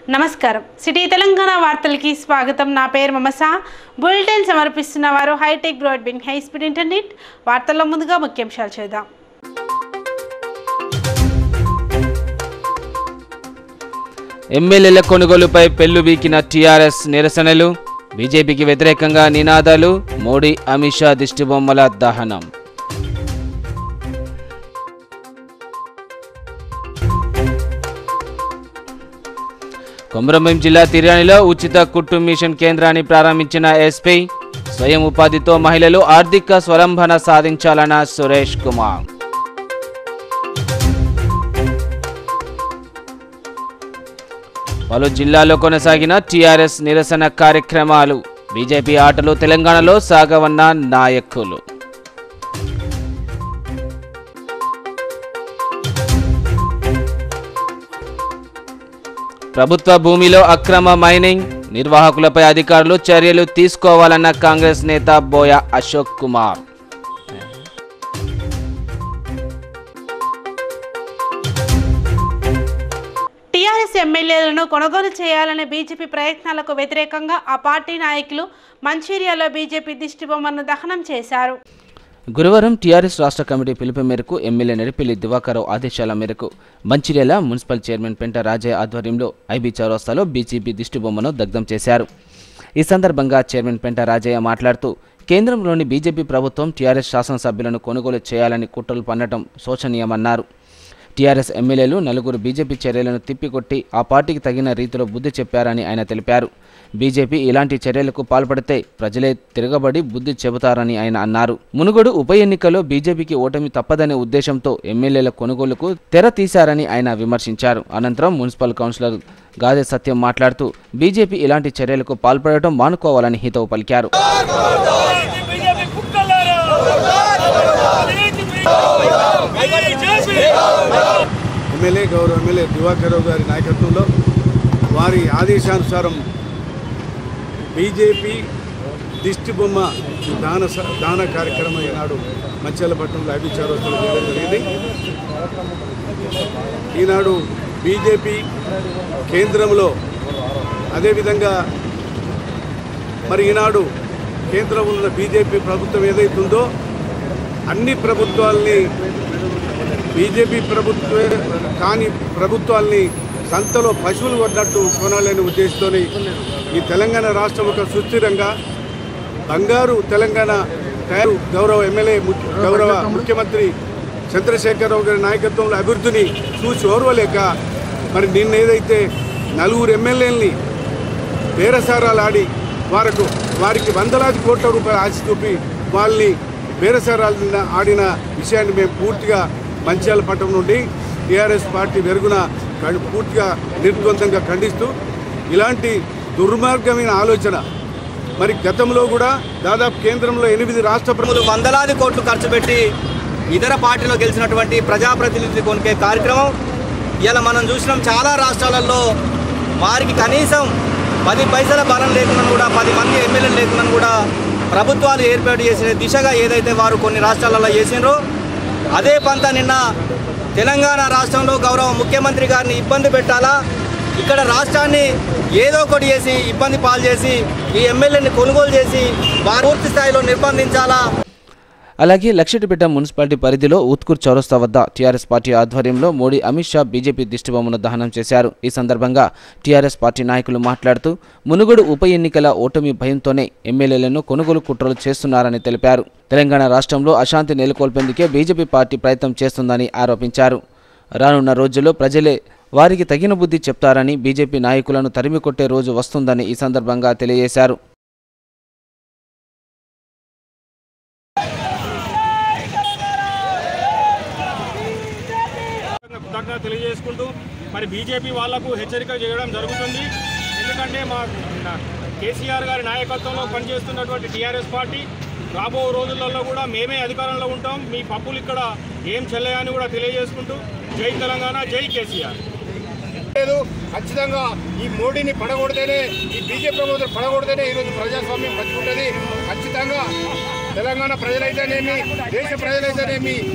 నమస్కారం సిటీ తెలంగాణ వార్తలకి స్వాగతం నా పేరు మమస బులెటిన్ సమర్పిస్తున్న వారు Hitech Broadband high speed internet వార్తల్లో ముందుగా ముఖ్యాంశాలు చేద్దాం ఎమ్మెల్యేల కొనుగోలుపై పెళ్లు వీకిన టీఆర్ఎస్ నిరసనలు బీజేపీకి వ్యతిరేకంగా నినాదాలు మోడీ అమిత్ షా దిష్టిబొమ్మల దహనం కొమరంభీం జిల్లా తిర్యానిలో ఉచిత కుట్టు మిషన్ కేంద్రాన్ని ప్రారంభించిన ఎస్పీ స్వయం ఉపాధితో మహిళలు ఆర్థిక స్వలంబన సాధించాలన్న సురేష్ కుమార్ పలు జిల్లాల్లో కొనసాగిన టీఆర్ఎస్ నిరసన కార్యక్రమాలు బీజేపీ ఆటలు తెలంగాణలో సాగవన్న నాయకులు ప్రభుత్వ భూమిలో అక్రమ మైనింగ్ నిర్వాహకులపై అధికారులు చర్యలు తీసుకోవాలన్న కాంగ్రెస్ నేత బోయ అశోక్ కుమార్ టీఆర్ఎస్ ఎమ్మెల్యేలను కొనుగోలు చేయాలనే బీజేపీ ప్రయత్నాలకు వ్యతిరేకంగా ఆ పార్టీ నాయకులు మంచిర్యాలలో బీజేపీ దిష్టిబొమ్మను దహనం చేశారు గురువారం టీఆర్ఎస్ రాష్ట్ర కమిటీ పిలుపు మేరకు ఎమ్మెల్యే నడిపెల్లి దివాకరావు ఆదేశాల మేరకు మంచిర్యాల మున్సిపల్ చైర్మన్ పెంట రాజయ్య ఆధ్వర్యంలో ఐబీ చౌరస్తాలో బీజేపీ దిష్టిబొమ్మను దగ్ధం చేశారు ఈ సందర్భంగా చైర్మన్ పెంట రాజయ్య మాట్లాడుతూ కేంద్రంలోని బీజేపీ ప్రభుత్వం టీఆర్ఎస్ శాసనసభ్యులను కొనుగోలు చేయాలని కుట్రలు పన్నటం శోచనీయమన్నారు టీఆర్ఎస్ ఎమ్మెల్యేలు నలుగురు బీజేపీ చర్యలను తిప్పికొట్టి ఆ పార్టీకి తగిన రీతిలో బుద్ధి చెప్పారని ఆయన తెలిపారు బీజేపీ ఇలాంటి చర్యలకు పాల్పడితే ప్రజలే తిరగబడి బుద్ధి చెబుతారని ఆయన అన్నారు మునుగోడు ఉప ఎన్నికలో బీజేపీకి ఓటమి తప్పదనే ఉద్దేశంతో ఎమ్మెల్యేల కొనుగోలుకు తెర తీశారని ఆయన విమర్శించారు అనంతరం మున్సిపల్ కౌన్సిలర్ గాదె సత్యం మాట్లాడుతూ బీజేపీ ఇలాంటి చర్యలకు పాల్పడటం మానుకోవాలని హితవు పలికారు బీజేపీ కుక్కలారా బీజేపీ ఎమ్మెల్యే గౌరవ ఎమ్మెల్యే దివాకర్రావు గారి నాయకత్వంలో వారి ఆదేశానుసారం బీజేపీ దిష్టి బొమ్మ దాన స- దాన కార్యక్రమం ఈనాడు మంచాలపట్నంలో అభిచారు చేయడం జరిగింది ఈనాడు బీజేపీ కేంద్రంలో అదేవిధంగా మరి ఈనాడు కేంద్రంలో ఉన్న బీజేపీ ప్రభుత్వం ఏదైతుందో అన్ని ప్రభుత్వాల్ని బీజేపీ ప్రభుత్వే కాని ప్రభుత్వాల్ని సంతలో పశువులు కొన్నట్టు కొనాలనే ఉద్దేశంతో ఈ తెలంగాణ రాష్ట్రం ఒక సుస్థిరంగా బంగారు తెలంగాణ తయారు గౌరవ ఎమ్మెల్యే ముఖ్య- గౌరవ ముఖ్యమంత్రి చంద్రశేఖరరావు గారి నాయకత్వంలో అభివృద్ధిని చూసి ఓర్వలేక మరి నిన్న ఏదైతే నలుగురు ఎమ్మెల్యేలని బేరసారాలు ఆడి వారికి వారికి వందలాది కోట్ల రూపాయలు ఆశ చూపి వాళ్ళని బేరసారాలు ఆడిన విషయాన్ని మేము పూర్తిగా మంచాల పట్టణం నుండి టీఆర్ఎస్ పార్టీ వెరుగున ఖండి- పూర్తిగా నిర్ద్వందంగా ఖండిస్తూ ఇలాంటి దుర్మార్గమైన ఆలోచన మరి గతంలో కూడా దాదాపు కేంద్రంలో ఎనిమిది రాష్ట్ర ప్రభుత్వాలు ప్రభుత్వం వందలాది కోట్లు ఖర్చు పెట్టి ఇతర పార్టీలో గెలిచినటువంటి ప్రజాప్రతినిధి కొనికే కార్యక్రమం ఇలా మనం చూసినాం చాలా రాష్ట్రాలలో వారికి కనీసం పది పైసల బలం లేకుండా కూడా పది మంది ఎమ్మెల్యేలు లేకుండా కూడా ప్రభుత్వాలు ఏర్పాటు చేసే దిశగా ఏదైతే వారు కొన్ని రాష్ట్రాలలో చేసినారో అదే పంత నిన్న తెలంగాణ రాష్ట్రంలో గౌరవ ముఖ్యమంత్రి గారిని ఇబ్బంది పెట్టాలా ఇక్కడ రాష్ట్రాన్ని ఏదో ఒకటి చేసి ఇబ్బంది పాలు చేసి ఈ ఎమ్మెల్యేని కొనుగోలు చేసి వారు పూర్తి స్థాయిలో నిర్బంధించాలా అలాగే లక్షటిపేట మున్సిపాలిటీ పరిధిలో ఉత్కూర్ చౌరస్తా వద్ద టీఆర్ఎస్ పార్టీ ఆధ్వర్యంలో మోడీ అమిత్ షా బీజేపీ దిష్టిబొమ్మను దహనం చేశారు ఈ సందర్భంగా టీఆర్ఎస్ పార్టీ నాయకులు మాట్లాడుతూ మునుగోడు ఉప ఎన్నికల ఓటమి భయంతోనే ఎమ్మెల్యేలను కొనుగోలు కుట్రలు చేస్తున్నారని తెలిపారు తెలంగాణ రాష్ట్రంలో అశాంతి నెలకొల్పేందుకే బీజేపీ పార్టీ ప్రయత్నం చేస్తుందని ఆరోపించారు రానున్న రోజుల్లో ప్రజలే వారికి తగిన బుద్ధి చెప్తారని బీజేపీ నాయకులను తరిమి కొట్టే రోజు వస్తుందని ఈ సందర్భంగా తెలియజేశారు కృతజ్ఞత తెలియజేసుకుంటూ మరి బీజేపీ వాళ్లకు హెచ్చరిక చేయడం జరుగుతుంది ఎందుకంటే మా నా- కేసీఆర్ గారి నాయకత్వంలో పనిచేస్తున్నటువంటి టీఆర్ఎస్ పార్టీ రాబో రోజులలో కూడా మేమే అధికారంలో ఉంటాం మీ పప్పులు ఇక్కడ ఏం చెల్లయని కూడా తెలియజేసుకుంటూ జై తెలంగాణ జై కేసీఆర్ లేదు ఖచ్చితంగా ఈ మోడీని పడగొడితేనే ఈ బీజేపీ ప్రభుత్వం పడగొడితేనే ఈరోజు ప్రజాస్వామ్యం బతుకుంటుంది ఖచ్చితంగా తెలంగాణ ప్రజలైతేనేమి దేశ ప్రజలైతేనేమి ఈ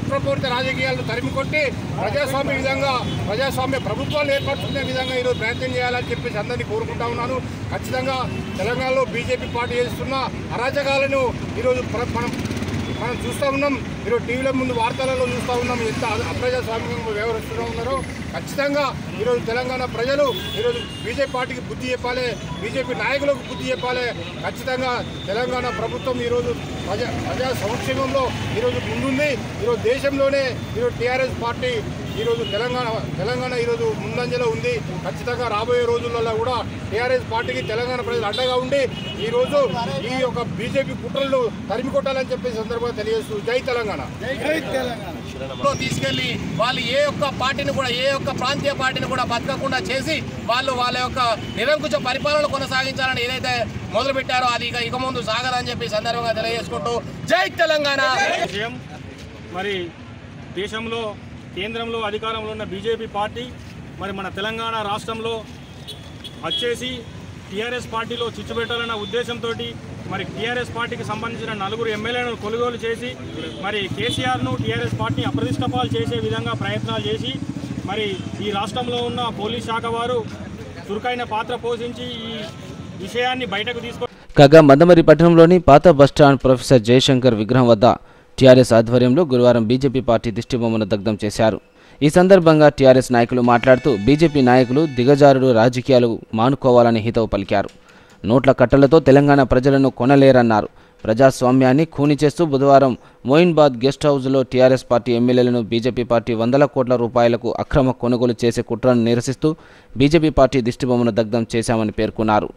కుట్రపూరిత రాజకీయాలను తరిమి కొట్టి ప్రజాస్వామ్య విధంగా ప్రజాస్వామ్య ప్రభుత్వాలు ఏర్పరచుకునే విధంగా ఈరోజు ప్రయత్నం చేయాలని చెప్పేసి అందరినీ కోరుకుంటా ఉన్నాను ఖచ్చితంగా తెలంగాణలో బీజేపీ పార్టీ చేస్తున్న అరాచకాలను ఈరోజు ప్ర- మనం మనం చూస్తూ ఉన్నాం ఈరోజు టీవీల ముందు వార్తలలో చూస్తూ ఉన్నాం ఎంత అ- అప్రజాస్వామ్యంగా వ్యవహరిస్తూ ఉన్నారో ఖచ్చితంగా ఈరోజు తెలంగాణ ప్రజలు ఈరోజు బీజేపీ పార్టీకి బుద్ధి చెప్పాలి బీజేపీ నాయకులకు బుద్ధి చెప్పాలి ఖచ్చితంగా తెలంగాణ ప్రభుత్వం ఈరోజు ప్రజా ప్రజా సంక్షేమంలో ఈరోజు ముందుంది ఈరోజు దేశంలోనే ఈరోజు టీఆర్ఎస్ పార్టీ ఈరోజు తెలంగాణ తెలంగాణ ఈరోజు ముందంజలో ఉంది ఖచ్చితంగా రాబోయే రోజులలో కూడా టీఆర్ఎస్ పార్టీకి తెలంగాణ ప్రజలు అండగా ఉండి ఈరోజు ఈ యొక్క బీజేపీ కుట్రలు తరిమి కొట్టాలని చెప్పి సందర్భంగా తెలియజేస్తూ జై తెలంగాణ లో తీసుకెళ్లి వాళ్ళు ఏ ఒక్క పార్టీని కూడా ఏ ఒక్క ప్రాంతీయ పార్టీని కూడా బతకకుండా చేసి వాళ్ళు వాళ్ళ యొక్క నిరంకుశ పరిపాలన కొనసాగించాలని ఏదైతే మొదలు పెట్టారో అది ఇక ఇక ముందు సాగదని చెప్పి ఈ సందర్భంగా తెలియజేసుకుంటూ జై తెలంగాణ విషయం మరి దేశంలో కేంద్రంలో అధికారంలో ఉన్న బీజేపీ పార్టీ మరి మన తెలంగాణ రాష్ట్రంలో వచ్చేసి టీఆర్ఎస్ పార్టీలో చిచ్చు పెట్టాలన్న ఉద్దేశంతో మరి టీఆర్ఎస్ పార్టీకి సంబంధించిన నలుగురు ఎమ్మెల్యేలను కొనుగోలు చేసి మరి కేసీఆర్ను టీఆర్ఎస్ పార్టీని అప్రతిష్టపాలు చేసే విధంగా ప్రయత్నాలు చేసి మరి ఈ రాష్ట్రంలో ఉన్న పోలీస్ శాఖ వారు చురుకైన పాత్ర పోషించి ఈ విషయాన్ని బయటకు తీసుకు కాగా మదమరి పట్టణంలోని పాత బస్టాండ్ ప్రొఫెసర్ జయశంకర్ విగ్రహం వద్ద టీఆర్ఎస్ ఆధ్వర్యంలో గురువారం బీజేపీ పార్టీ దిష్టిబొమ్మను దగ్ధం చేశారు ఈ సందర్భంగా టీఆర్ఎస్ నాయకులు మాట్లాడుతూ బీజేపీ నాయకులు దిగజారుడు రాజకీయాలు మానుకోవాలని హితవు పలికారు నోట్ల కట్టలతో తెలంగాణ ప్రజలను కొనలేరన్నారు ప్రజాస్వామ్యాన్ని ఖూని చేస్తూ బుధవారం మోయిన్బాద్ గెస్ట్ హౌస్లో టీఆర్ఎస్ పార్టీ ఎమ్మెల్యేలను బీజేపీ పార్టీ వందల కోట్ల రూపాయలకు అక్రమ కొనుగోలు చేసే కుట్రను నిరసిస్తూ బీజేపీ పార్టీ దిష్టిబొమ్మను దగ్ధం చేశామని పేర్కొన్నారు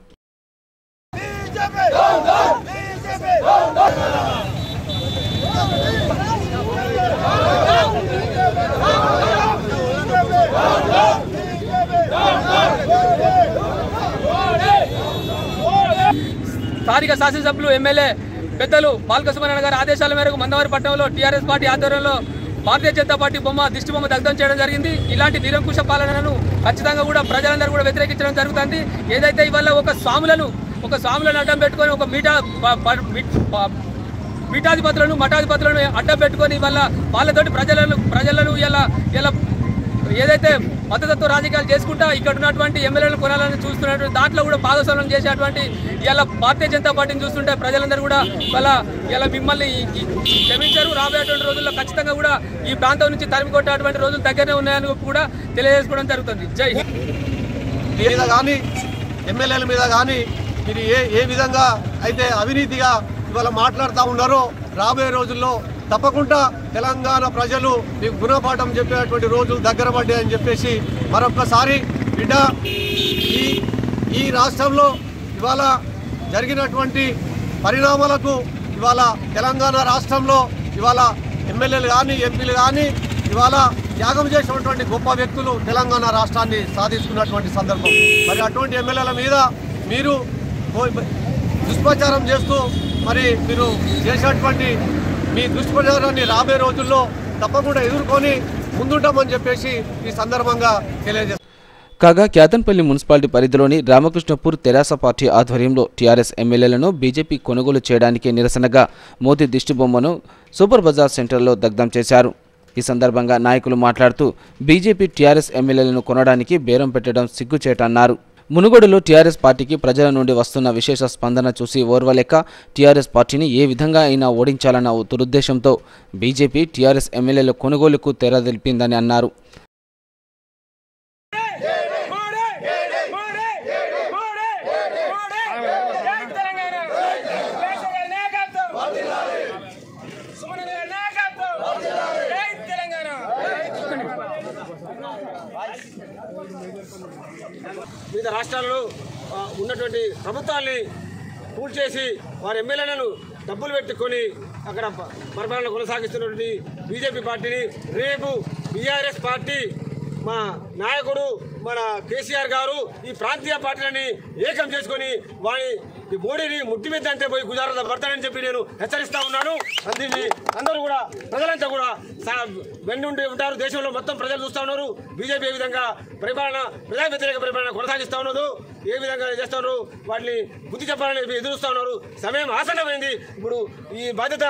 స్థానిక శాసనసభ్యులు ఎమ్మెల్యే పెద్దలు బాలకృష్ణ గారి ఆదేశాల మేరకు మందవారి పట్టణంలో టీఆర్ఎస్ పార్టీ ఆధ్వర్యంలో భారతీయ జనతా పార్టీ బొమ్మ దిష్టి బొమ్మ దగ్ధం చేయడం జరిగింది ఇలాంటి నిరంకుశ పాలనను ఖచ్చితంగా కూడా ప్రజలందరూ కూడా వ్యతిరేకించడం జరుగుతుంది ఏదైతే ఇవాళ ఒక స్వాములను ఒక స్వాములను అడ్డం పెట్టుకొని ఒక మీటా ప- ప- మీ- ప- పీఠాధిపతులను మఠాధిపతులను అడ్డం పెట్టుకొని వాళ్ళ వాళ్ళతోటి ప్రజలను ప్రజలను ఇలా ఇలా ఏదైతే మతతత్వ రాజకీయాలు చేసుకుంటా ఇక్కడ ఉన్నటువంటి ఎమ్మెల్యేలను కొనాలని చూస్తున్నటువంటి దాంట్లో కూడా భాగస్వామ్యం చేసేటువంటి ఇలా భారతీయ జనతా పార్టీని చూస్తుంటే ప్రజలందరూ కూడా వాళ్ళ ఇలా మిమ్మల్ని ఈ- ఈ- క్షమించారు రాబోయేటువంటి రోజుల్లో ఖచ్చితంగా కూడా ఈ ప్రాంతం నుంచి తరిమి కొట్టేటువంటి రోజులు దగ్గరనే ఉన్నాయని కూడా తెలియజేసుకోవడం జరుగుతుంది జై హింద్ మీద కానీ ఎమ్మెల్యేల మీద కానీ మీరు ఏ ఏ విధంగా అయితే అవినీతిగా ఇవాళ మాట్లాడుతూ ఉన్నారో రాబోయే రోజుల్లో తప్పకుండా తెలంగాణ ప్రజలు మీకు గుణపాఠం చెప్పేటువంటి రోజులు దగ్గర పడ్డాయని చెప్పేసి మరొక్కసారి బిడ్డ ఈ ఈ రాష్ట్రంలో ఇవాళ జరిగినటువంటి పరిణామాలకు ఇవాళ తెలంగాణ రాష్ట్రంలో ఇవాళ ఎమ్మెల్యేలు కానీ ఎంపీలు కానీ ఇవాళ త్యాగం చేసినటువంటి గొప్ప వ్యక్తులు తెలంగాణ రాష్ట్రాన్ని సాధించుకున్నటువంటి సందర్భం మరి అటువంటి ఎమ్మెల్యేల మీద మీరు ఓ- దుష్ప్రచారం చేస్తూ మరి మీరు చేసేటువంటి మీ దుష్ప్రచారాన్ని రాబోయే రోజుల్లో తప్పకుండా ఎదుర్కొని ముందుంటామని చెప్పేసి ఈ సందర్భంగా తెలియజేస్తాను కాగా క్యాతన్పల్లి మున్సిపాలిటీ పరిధిలోని రామకృష్ణపూర్ తెరాస పార్టీ ఆధ్వర్యంలో టీఆర్ఎస్ ఎమ్మెల్యేలను బీజేపీ కొనుగోలు చేయడానికి నిరసనగా మోదీ దిష్టిబొమ్మను సూపర్ బజార్ సెంటర్లో దగ్ధం చేశారు ఈ సందర్భంగా నాయకులు మాట్లాడుతూ బీజేపీ టీఆర్ఎస్ ఎమ్మెల్యేలను కొనడానికి బేరం పెట్టడం సిగ్గుచేటన్నారు మునుగోడులో టీఆర్ఎస్ పార్టీకి ప్రజల నుండి వస్తున్న విశేష స్పందన చూసి ఓర్వలేక టీఆర్ఎస్ పార్టీని ఏ విధంగా అయినా ఓడించాలన్న దురుద్దేశంతో బీజేపీ టీఆర్ఎస్ ఎమ్మెల్యేల కొనుగోలుకు తెరదిల్పిందని అన్నారు వివిధ రాష్ట్రాలలో ఆ, ఉన్నటువంటి ప్రభుత్వాల్ని పూల్ చేసి వారి ఎమ్మెల్యేలను డబ్బులు పెట్టుకొని అక్కడ ప- పరిపాలన కొనసాగిస్తున్నటువంటి బీజేపీ పార్టీని రేపు బీఆర్ఎస్ పార్టీ మా నాయకుడు మన కేసీఆర్ గారు ఈ ప్రాంతీయ పార్టీలని ఏకం చేసుకొని వారి ఈ మోడీని ముట్టి మీద అంటే పోయి గుజరాత్ పడతానని చెప్పి నేను హెచ్చరిస్తా ఉన్నాను దీన్ని అందరూ కూడా ప్రజలంతా కూడా సా- వెన్ను ఉండి ఉంటారు దేశంలో మొత్తం ప్రజలు చూస్తా ఉన్నారు బీజేపీ ఏ విధంగా పరిపాలన ప్రజా వ్యతిరేక పరిపాలన కొనసాగిస్తా ఉన్నదో ఏ విధంగా చేస్తా ఉన్నారు వాటిని బుద్ధి చెప్పాలని ఎదురుస్తా ఉన్నారు సమయం ఆసన్నమైంది ఇప్పుడు ఈ బాధ్యత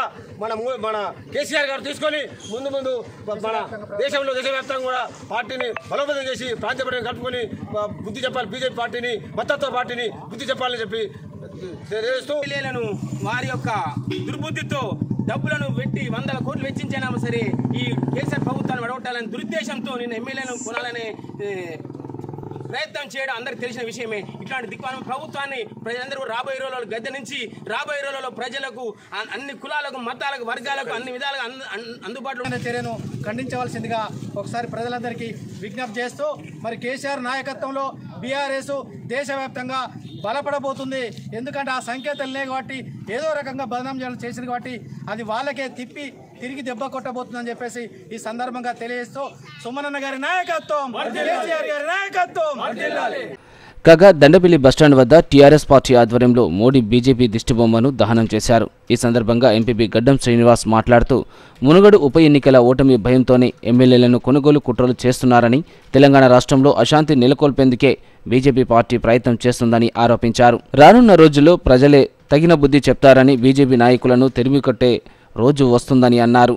మన ము- మన కేసీఆర్ గారు తీసుకొని ముందు ముందు మన దేశంలో దేశవ్యాప్తంగా కూడా పార్టీని బలోపేతం చేసి ప్రాంతీయ పార్టీని కలుపుకొని ఆ, బుద్ధి చెప్పాలి బీజేపీ పార్టీని మతత్వ పార్టీని బుద్ధి చెప్పాలని చెప్పి తెలియజేస్తూ ఎమ్మెల్యేలను వారి యొక్క దుర్బుద్ధితో డబ్బులను పెట్టి వందల కోట్లు వెచ్చించైనా సరే ఈ కేసీఆర్ ప్రభుత్వాన్ని వడగొట్టాలని దురుద్దేశంతో నేను ఎమ్మెల్యేలను కొనాలనే ఏ, ప్రయత్నం చేయడం అందరికి తెలిసిన విషయమే ఇట్లాంటి దిక్పాల ప్రభుత్వాన్ని ప్రజలందరూ రాబోయే రోజుల్లో గద్దె నుంచి రాబోయే రోజుల్లో ప్రజలకు అన్- అన్ని కులాలకు మతాలకు వర్గాలకు అన్ని విధాలుగా అందు- అన్- అందుబాటులో ఉన్న చర్యను ఖండించవలసిందిగా ఒకసారి ప్రజలందరికీ విజ్ఞప్తి చేస్తూ మరి కేసీఆర్ నాయకత్వంలో బీఆర్ఎస్ దేశవ్యాప్తంగా బలపడబోతుంది ఎందుకంటే ఆ సంకేతాలు లేవు కాబట్టి ఏదో రకంగా బదనాం చేయడం చేసింది కాబట్టి అది వాళ్ళకే తిప్పి తిరిగి దెబ్బ కొట్టబోతుందని చెప్పేసి ఈ సందర్భంగా తెలియజేస్తూ సుమనన్న గారి నాయకత్వం కేసీఆర్ గారి నాయకత్వం కాగా దండపల్లి బస్టాండ్ వద్ద టీఆర్ఎస్ పార్టీ ఆధ్వర్యంలో మోడీ బీజేపీ దిష్టిబొమ్మను దహనం చేశారు ఈ సందర్భంగా ఎంపీపీ గడ్డం శ్రీనివాస్ మాట్లాడుతూ మునుగడు ఉప ఎన్నికల ఓటమి భయంతోనే ఎమ్మెల్యేలను కొనుగోలు కుట్రలు చేస్తున్నారని తెలంగాణ రాష్ట్రంలో అశాంతి నెలకొల్పేందుకే బీజేపీ పార్టీ ప్రయత్నం చేస్తుందని ఆరోపించారు రానున్న రోజుల్లో ప్రజలే తగిన బుద్ధి చెప్తారని బీజేపీ నాయకులను తెరిమికొట్టే రోజు వస్తుందని అన్నారు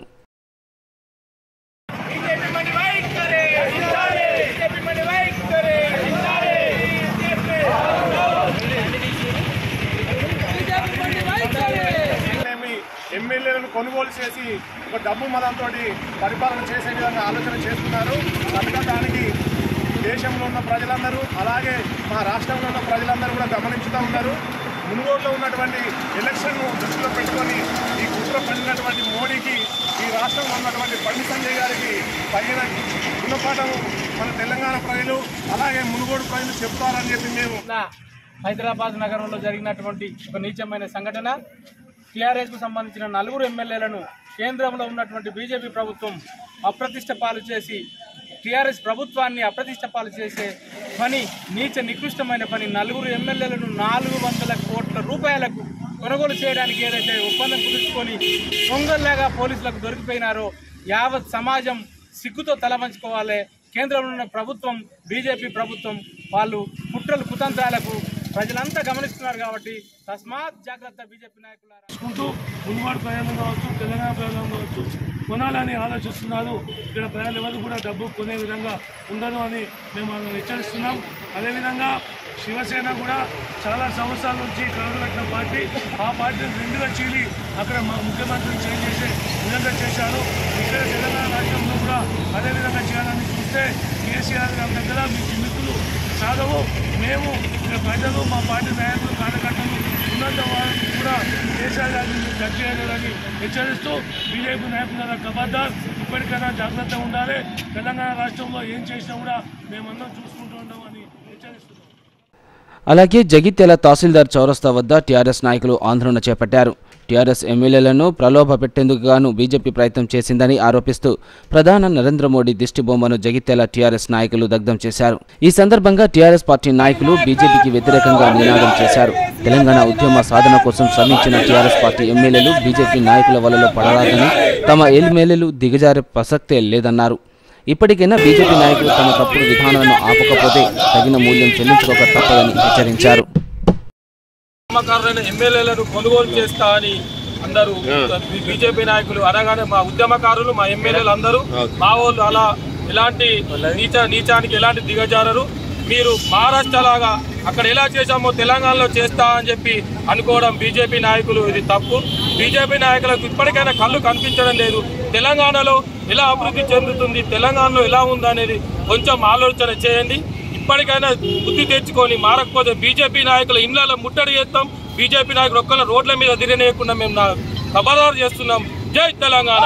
ఏమి ఎమ్మెల్యేలను కొనుగోలు చేసి ఒక డబ్బు మదంతో పరిపాలన చేసే విధంగా ఆలోచన చేస్తున్నారు కనుక దానికి దేశంలో ఉన్న ప్రజలందరూ అలాగే మా రాష్ట్రంలో ఉన్న ప్రజలందరూ కూడా గమనించుతూ ఉన్నారు మునుగోడులో ఉన్నటువంటి ఎలక్షన్ను దృష్టిలో పెట్టుకొని ఈ కుట్ర పడినటువంటి మోడీకి ఈ రాష్ట్రంలో ఉన్నటువంటి బండి సంజయ్ గారికి తగిన గుణపాఠం మన తెలంగాణ ప్రజలు అలాగే మునుగోడు ప్రజలు చెప్తారని చెప్పి మేము హైదరాబాద్ నగరంలో జరిగినటువంటి ఒక నీచమైన సంఘటన టీఆర్ఎస్ కు సంబంధించిన నలుగురు ఎమ్మెల్యేలను కేంద్రంలో ఉన్నటువంటి బీజేపీ ప్రభుత్వం అప్రతిష్ట పాలు చేసి టీఆర్ఎస్ ప్రభుత్వాన్ని అప్రతిష్ట పాలు చేసే పని నీచ నికృష్టమైన పని నలుగురు ఎమ్మెల్యేలను నాలుగు వందల కోట్ల రూపాయలకు కొనుగోలు చేయడానికి ఏదైతే ఒప్పందం కుదుర్చుకొని దొంగల్లాగా పోలీసులకు దొరికిపోయినారో యావత్ సమాజం సిగ్గుతో తలవంచుకోవాలి కేంద్రంలో ఉన్న ప్రభుత్వం బీజేపీ ప్రభుత్వం వాళ్ళు కుట్రలు కుతంత్రాలకు ప్రజలంతా గమనిస్తున్నారు కాబట్టి తస్మాత్ జాగ్రత్త బీజేపీ నాయకులారా చూసుకుంటూ మున్మాడు ప్రయాణం కావచ్చు తెలంగాణ ప్రయాణం కావచ్చు కొనాలని ఆలోచిస్తున్నారు ఇక్కడ ప్రజలు ఎవరు కూడా డబ్బు కొనే విధంగా ఉండదు అని మేము వాళ్ళని హెచ్చరిస్తున్నాం అదేవిధంగా శివసేన కూడా చాలా సంవత్సరాల నుంచి కలగలట్టిన పార్టీ ఆ పార్టీని రెండుగా చీలి అక్కడ మా ముఖ్యమంత్రిని చేంజ్ చేసే విధంగా చేశారు ఇక్కడ తెలంగాణ రాష్ట్రంలో కూడా అదేవిధంగా చేయాలని చూస్తే కేసీఆర్ గారి దగ్గర మీ జిమ్మికులు సాధవు మేము ఇక్కడ ప్రజలు మా పార్టీ నాయకులు కార్యకర్తలు ఉన్నంత వారికి కూడా కేసీఆర్ గారిని జడ్జి చేయాలని హెచ్చరిస్తూ బీజేపీ నాయకుల ఖబర్దార్ ఇప్పటికైనా జాగ్రత్తగా ఉండాలి తెలంగాణ రాష్ట్రంలో ఏం చేసినా కూడా మేమందరం చూసుకుంటూ ఉంటామని హెచ్చరిస్తున్నాం అలాగే జగిత్యాల తహసీల్దార్ చౌరస్తా వద్ద టీఆర్ఎస్ నాయకులు ఆందోళన చేపట్టారు టీఆర్ఎస్ ఎమ్మెల్యేలను ప్రలోభ పెట్టేందుకు గాను బీజేపీ ప్రయత్నం చేసిందని ఆరోపిస్తూ ప్రధాన నరేంద్ర మోడీ దిష్టిబొమ్మను జగిత్యాల టీఆర్ఎస్ నాయకులు దగ్ధం చేశారు ఈ సందర్భంగా టీఆర్ఎస్ పార్టీ నాయకులు బీజేపీకి వ్యతిరేకంగా నినాదం చేశారు తెలంగాణ ఉద్యమ సాధన కోసం శ్రమించిన టీఆర్ఎస్ పార్టీ ఎమ్మెల్యేలు బీజేపీ నాయకుల వలలో పడరాదని తమ ఎమ్మెల్యేలు దిగజారే ప్రసక్తే లేదన్నారు ఇప్పటికైనా బీజేపీ నాయకులు తమ తప్పుడు విధానాలను ఆపకపోతే తగిన మూల్యం చెల్లించుకోక తప్పదని హెచ్చరించారు ఉద్యమకారులైన ఎమ్మెల్యేలను కొనుగోలు చేస్తా అని అందరూ బీజేపీ నాయకులు అనగానే మా ఉద్యమకారులు మా ఎమ్మెల్యేలు అందరూ మా వాళ్ళు అలా ఎలాంటి నీచ నీచానికి ఎలాంటి దిగజారరు మీరు మహారాష్ట్ర లాగా అక్కడ ఎలా చేశామో తెలంగాణలో చేస్తా అని చెప్పి అనుకోవడం బీజేపీ నాయకులు ఇది తప్పు బీజేపీ నాయకులకు ఇప్పటికైనా కళ్ళు కనిపించడం లేదు తెలంగాణలో ఎలా అభివృద్ధి చెందుతుంది తెలంగాణలో ఎలా ఉందనేది కొంచెం ఆలోచన చేయండి ఇప్పటికైనా బుద్ధి తెచ్చుకొని మారకపోతే బీజేపీ నాయకుల ఇళ్లలో ముట్టడి చేస్తాం బీజేపీ నాయకులు ఒక్కళ్ళ రోడ్ల మీద తిరగనేయకుండా మేము నా ఖబర్దారు చేస్తున్నాం జై తెలంగాణ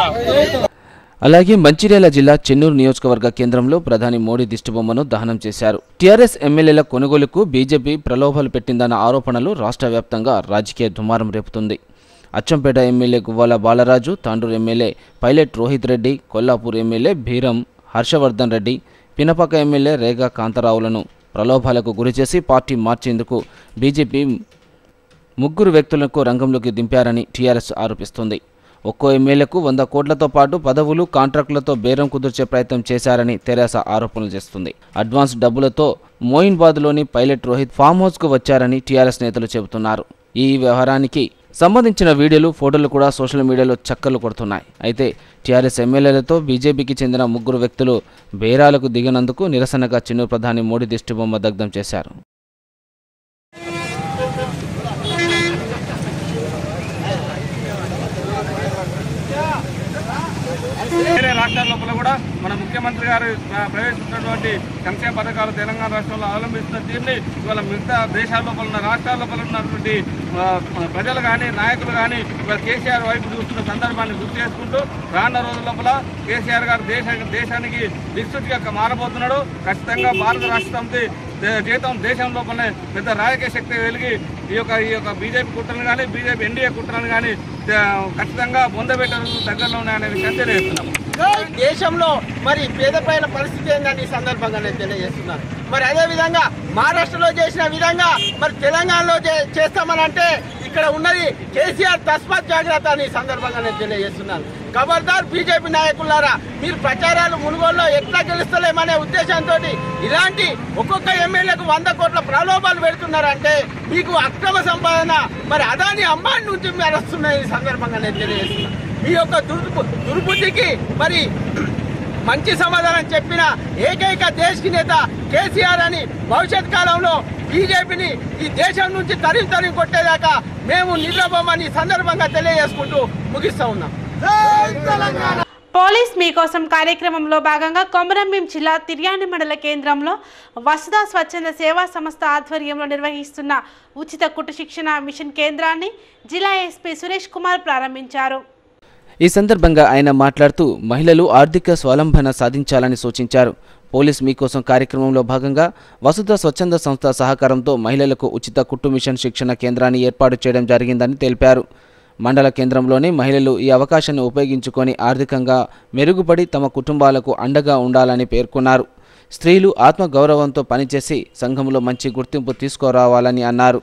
అలాగే మంచిర్యాల జిల్లా చెన్నూరు నియోజకవర్గ కేంద్రంలో ప్రధాని మోడీ దిష్టిబొమ్మను దహనం చేశారు టీఆర్ఎస్ ఎమ్మెల్యేల కొనుగోలుకు బీజేపీ ప్రలోభాలు పెట్టిందన్న ఆరోపణలు రాష్ట్ర వ్యాప్తంగా రాజకీయ దుమారం రేపుతుంది Achampet MLA Guvvala Balaraju Tandur MLA pilot Rohit Reddy Kollapur MLA Beeram Harshavardhan Reddy Pinapaka MLA Rega కాంతారావులను ప్రలోభాలకు గురిచేసి పార్టీ మార్చేందుకు బీజేపీ ముగ్గురు వ్యక్తులకు రంగంలోకి దింపారని టీఆర్ఎస్ ఆరోపిస్తుంది ఒక్కో ఎమ్మెల్యేకు వంద కోట్లతో పాటు పదవులు కాంట్రాక్టులతో బేరం కుదిర్చే ప్రయత్నం చేశారని తెరాస ఆరోపణలు చేస్తుంది అడ్వాన్స్ డబ్బులతో మోయిన్బాద్లోని పైలట్ రోహిత్ ఫామ్ హౌస్కు వచ్చారని టీఆర్ఎస్ నేతలు చెబుతున్నారు ఈ వ్యవహారానికి సంబంధించిన వీడియోలు ఫోటోలు కూడా సోషల్ మీడియాలో చక్కర్లు కొడుతున్నాయి అయితే టీఆర్ఎస్ ఎమ్మెల్యేలతో బీజేపీకి చెందిన ముగ్గురు వ్యక్తులు బేరాలకు దిగినందుకు నిరసనగా చిన్న ప్రధాని మోడీ దిష్టిబొమ్మ దగ్ధం చేశారు వేరే రాష్ట్రాల లోపల కూడా మన ముఖ్యమంత్రి గారు ప్ర- ప్రవేశిస్తున్నటువంటి సంక్షేమ పథకాలు తెలంగాణ రాష్ట్రంలో అవలంబిస్తున్న తీరుని ఇవాళ మిగతా దేశాల లోపల ఉన్న రాష్ట్రాల లోపల ఉన్నటువంటి ఆ, ప్రజలు కానీ నాయకులు కానీ ఇవాళ కేసీఆర్ వైపు చూస్తున్న సందర్భాన్ని గుర్తు చేసుకుంటూ రానున్న రోజుల లోపల కేసీఆర్ గారు దేశ దేశానికి దిక్సూచిగా మారబోతున్నాడు ఖచ్చితంగా భారత రాష్ట్ర సమితి దే- జీతం దేశం లోపలనే పెద్ద రాజకీయ శక్తి వెలిగి ఈ యొక్క ఈ యొక్క బీజేపీ కుట్రను కానీ బీజేపీ ఎన్డీఏ కుట్రను కానీ దే- ఖచ్చితంగా బొందబెట్టే రోజులు దగ్గరలో ఉన్నాయనే విషయం తెలియజేస్తున్నాము దేశంలో మరి పేద ప్రజల పరిస్థితి ఏందని ఈ సందర్భంగా నేను తెలియజేస్తున్నాను మరి అదే విధంగా మహారాష్ట్రలో చేసిన విధంగా మరి తెలంగాణలో చే- చేస్తామని అంటే ఇక్కడ ఉన్నది కేసీఆర్ తస్మాత్ జాగ్రత్త అని ఈ సందర్భంగా నేను తెలియజేస్తున్నాను ఖబర్దార్ బీజేపీ నాయకులారా మీరు ప్రచారాలు మునుగోలులో ఎట్లా గెలుస్తలేమనే ఉద్దేశంతో ఇలాంటి ఒక్కొక్క ఎమ్మెల్యేకు వంద కోట్ల ప్రలోభాలు పెడుతున్నారంటే మీకు అక్రమ సంపాదన మరి అదాని అంబానీ నుంచి మీరు వస్తున్నాయి ఈ సందర్భంగా నేను తెలియజేస్తున్నాను మీ యొక్క దుర్బు దుర్బుద్ధికి మరి మంచి సమాధానం చెప్పిన ఏకైక దేశకి నేత కేసీఆర్ అని భవిష్యత్ కాలంలో బీజేపీని ఈ దేశం నుంచి తరిమి తరిమి కొట్టేదాకా మేము నిద్రపోమని ఈ సందర్భంగా తెలియజేసుకుంటూ ముగిస్తా ఉన్నాం పోలీస్ మీకోసం కార్యక్రమంలో భాగంగా కొమరంభీం జిల్లా తిర్యాని మండల కేంద్రంలో వసుధా స్వచ్ఛంద సేవా సంస్థ ఆధ్వర్యంలో నిర్వహిస్తున్న ఉచిత కుటు శిక్షణ మిషన్ కేంద్రాన్ని జిల్లా ఎస్పీ సురేష్ కుమార్ ప్రారంభించారు ఈ సందర్భంగా ఆయన మాట్లాడుతూ మహిళలు ఆర్థిక స్వావలంబన సాధించాలని సూచించారు పోలీస్ మీకోసం కార్యక్రమంలో భాగంగా వసుధ స్వచ్ఛంద సంస్థ సహకారంతో మహిళలకు ఉచిత కుట్టు మిషన్ శిక్షణ కేంద్రాన్ని ఏర్పాటు చేయడం జరిగిందని తెలిపారు మండల కేంద్రంలోని మహిళలు ఈ అవకాశాన్ని ఉపయోగించుకొని ఆర్థికంగా మెరుగుపడి తమ కుటుంబాలకు అండగా ఉండాలని పేర్కొన్నారు స్త్రీలు ఆత్మగౌరవంతో పనిచేసి సంఘంలో మంచి గుర్తింపు తీసుకురావాలని అన్నారు